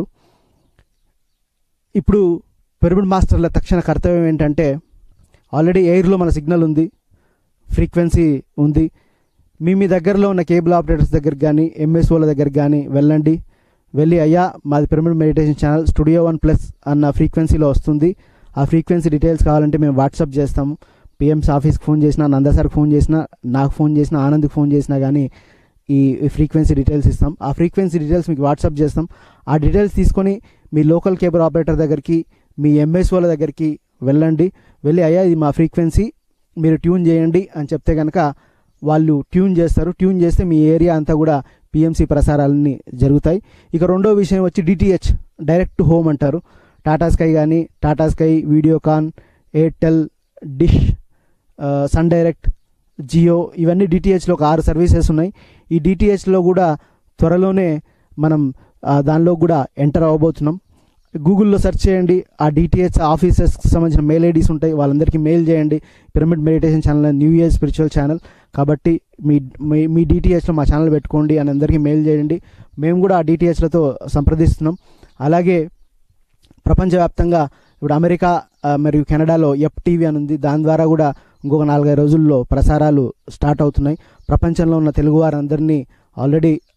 ఇప్పుడు పిరమిడ్ మాస్టర్ల తక్షణ కర్తవ్యం ఏంటంటే ఆల్రెడీ ఎయిర్లో మన సిగ్నల్ ఉంది ఫ్రీక్వెన్సీ ఉంది మీ మీ దగ్గరలో ఉన్న కేబుల్ ఆపరేటర్స్ దగ్గరికి కానీ ఎంఎస్ఓల దగ్గరికి కానీ వెళ్ళండి వెళ్ళి అయ్యా మాది pyramid meditation channel studio one plus అన్న ఫ్రీక్వెన్సీలో వస్తుంది ఆ ఫ్రీక్వెన్సీ డీటెయిల్స్ కావాలంటే మేము వాట్సాప్ చేస్తాము పిఎంస్ ఆఫీస్కి ఫోన్ చేసినా నందసార్కి ఫోన్ చేసినా నాకు ఫోన్ చేసినా ఆనంద్కి ఫోన్ చేసినా కానీ ఈ ఫ్రీక్వెన్సీ డీటెయిల్స్ ఇస్తాం ఆ ఫ్రీక్వెన్సీ డీటెయిల్స్ మీకు వాట్సాప్ చేస్తాం ఆ డీటెయిల్స్ తీసుకొని మీ లోకల్ కేబుల్ ఆపరేటర్ దగ్గరికి మీ ఎంఎస్ఓల దగ్గరికి వెళ్ళండి వెళ్ళి అయ్యా ఇది మా ఫ్రీక్వెన్సీ మీరు ట్యూన్ చేయండి అని చెప్తే కనుక వాళ్ళు ట్యూన్ చేస్తారు ట్యూన్ చేస్తే మీ ఏరియా అంతా కూడా పిఎంసి ప్రసారాలన్నీ జరుగుతాయి ఇక రెండో విషయం వచ్చి డిటిహెచ్ డైరెక్ట్ టు హోమ్ అంటారు టాటా స్కై కానీ Tata Sky Videocon Airtel dish ఆ, సన్ డైరెక్ట్ జియో ఇవన్నీ డిటిహెచ్లో ఒక ఆరు సర్వీసెస్ ఉన్నాయి ఈ డిటిహెచ్లో కూడా త్వరలోనే మనం ఆ, దానిలో కూడా ఎంటర్ అవ్వబోతున్నాం గూగుల్లో సెర్చ్ చేయండి ఆ డిటిహెచ్ ఆఫీసెస్కి సంబంధించిన మెయిల్ ఐడీస్ ఉంటాయి వాళ్ళందరికీ మెయిల్ చేయండి pyramid meditation channel new year spiritual channel కాబట్టి మీ మీ మీ డిటిహెచ్లో మా ఛానల్ పెట్టుకోండి అని అందరికీ మెయిల్ చేయండి మేము కూడా ఆ డిటిహెచ్లతో సంప్రదిస్తున్నాం అలాగే ప్రపంచవ్యాప్తంగా ఇప్పుడు అమెరికా ఆ, మరియు కెనడాలో ఎఫ్ టీవీ అని ఉంది దాని ద్వారా కూడా ఇంకొక నాలుగైదు రోజుల్లో ప్రసారాలు స్టార్ట్ అవుతున్నాయి ప్రపంచంలో ఉన్న తెలుగు వారందరినీ ఆల్రెడీ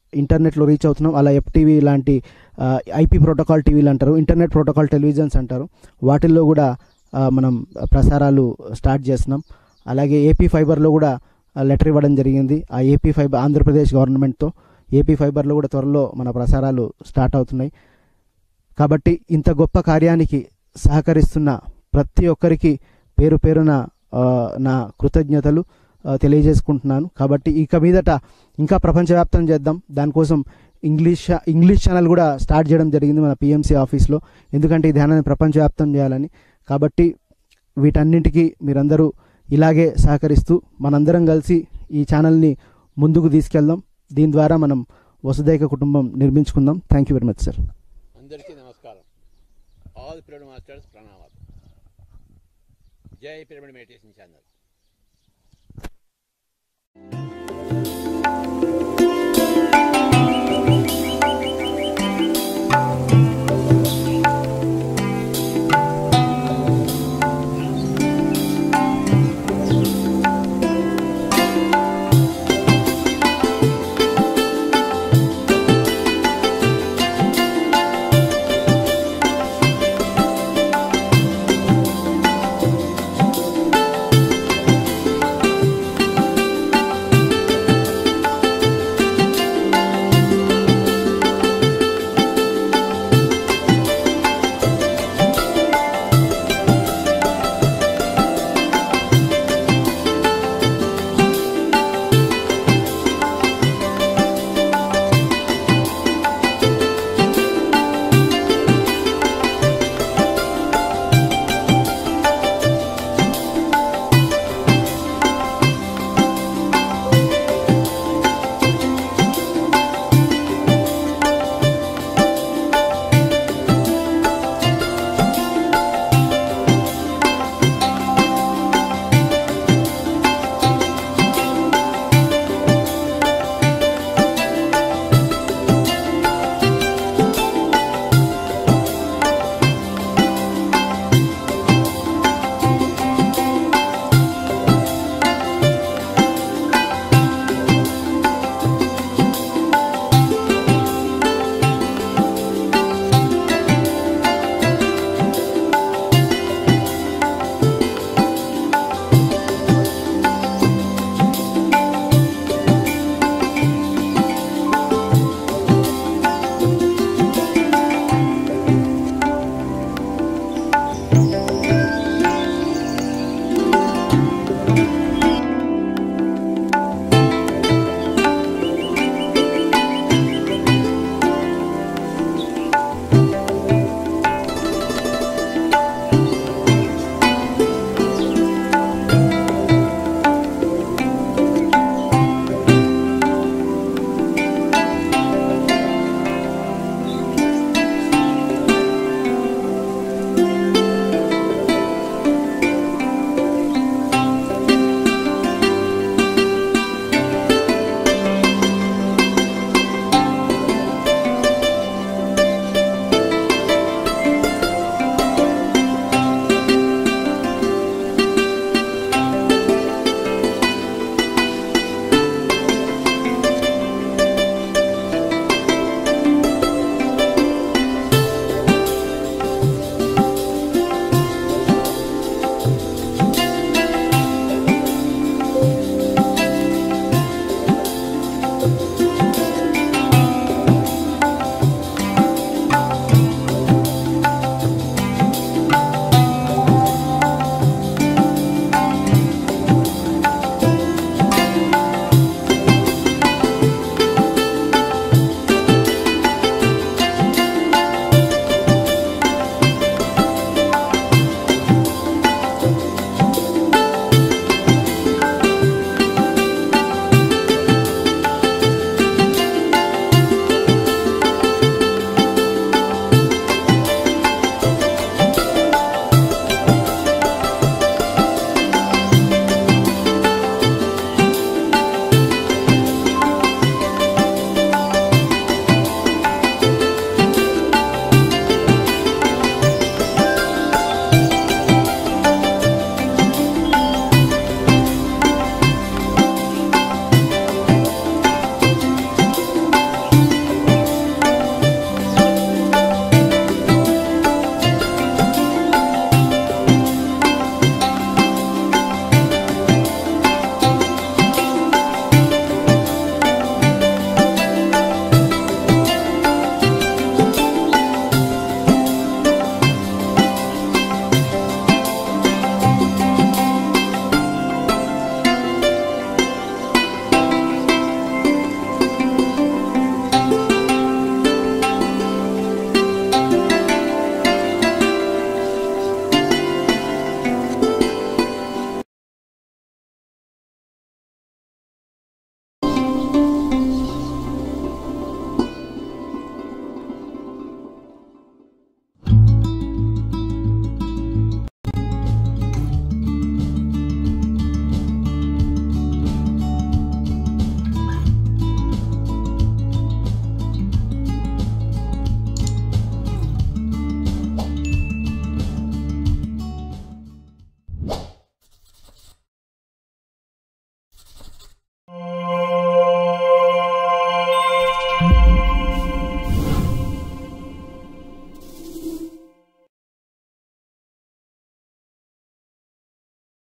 ఇంటర్నెట్లో రీచ్ అవుతున్నాం అలా ఎఫ్టీవీ లాంటి ఐపీ ప్రోటోకాల్ టీవీలు అంటారు ఇంటర్నెట్ ప్రోటోకాల్ టెలివిజన్స్ అంటారు వాటిల్లో కూడా ఆ, మనం ప్రసారాలు స్టార్ట్ చేస్తున్నాం అలాగే ఏపీ ఫైబర్లో కూడా లెటర్ ఇవ్వడం జరిగింది ఆ ఏపీ ఫైబర్ ఆంధ్రప్రదేశ్ గవర్నమెంట్తో ఏపీ ఫైబర్లో కూడా త్వరలో మన ప్రసారాలు స్టార్ట్ అవుతున్నాయి కాబట్టి ఇంత గొప్ప కార్యానికి సహకరిస్తున్న ప్రతి ఒక్కరికి పేరు పేరున ఆ, నా కృతజ్ఞతలు ఆ, తెలియజేసుకుంటున్నాను కాబట్టి ఇక మీదట ఇంకా ప్రపంచవ్యాప్తం చేద్దాం దానికోసం ఇంగ్లీష్ ఇంగ్లీష్ ఛానల్ కూడా స్టార్ట్ చేయడం జరిగింది మన పిఎంసీ ఆఫీస్లో ఎందుకంటే ఈ ధ్యానాన్ని ప్రపంచవ్యాప్తం చేయాలని కాబట్టి వీటన్నింటికి మీరందరూ ఇలాగే సహకరిస్తూ మనందరం కలిసి ఈ ఛానల్ని ముందుకు తీసుకెళ్దాం దీని ద్వారా మనం వసుదైక కుటుంబం నిర్మించుకుందాం thank you very much sir అందరికీ నమస్కారం ఆల్ పిరమిడ్ మాస్టర్స్ ప్రణామాలు జై పిరమిడ్ మెడిటేషన్ ఛానల్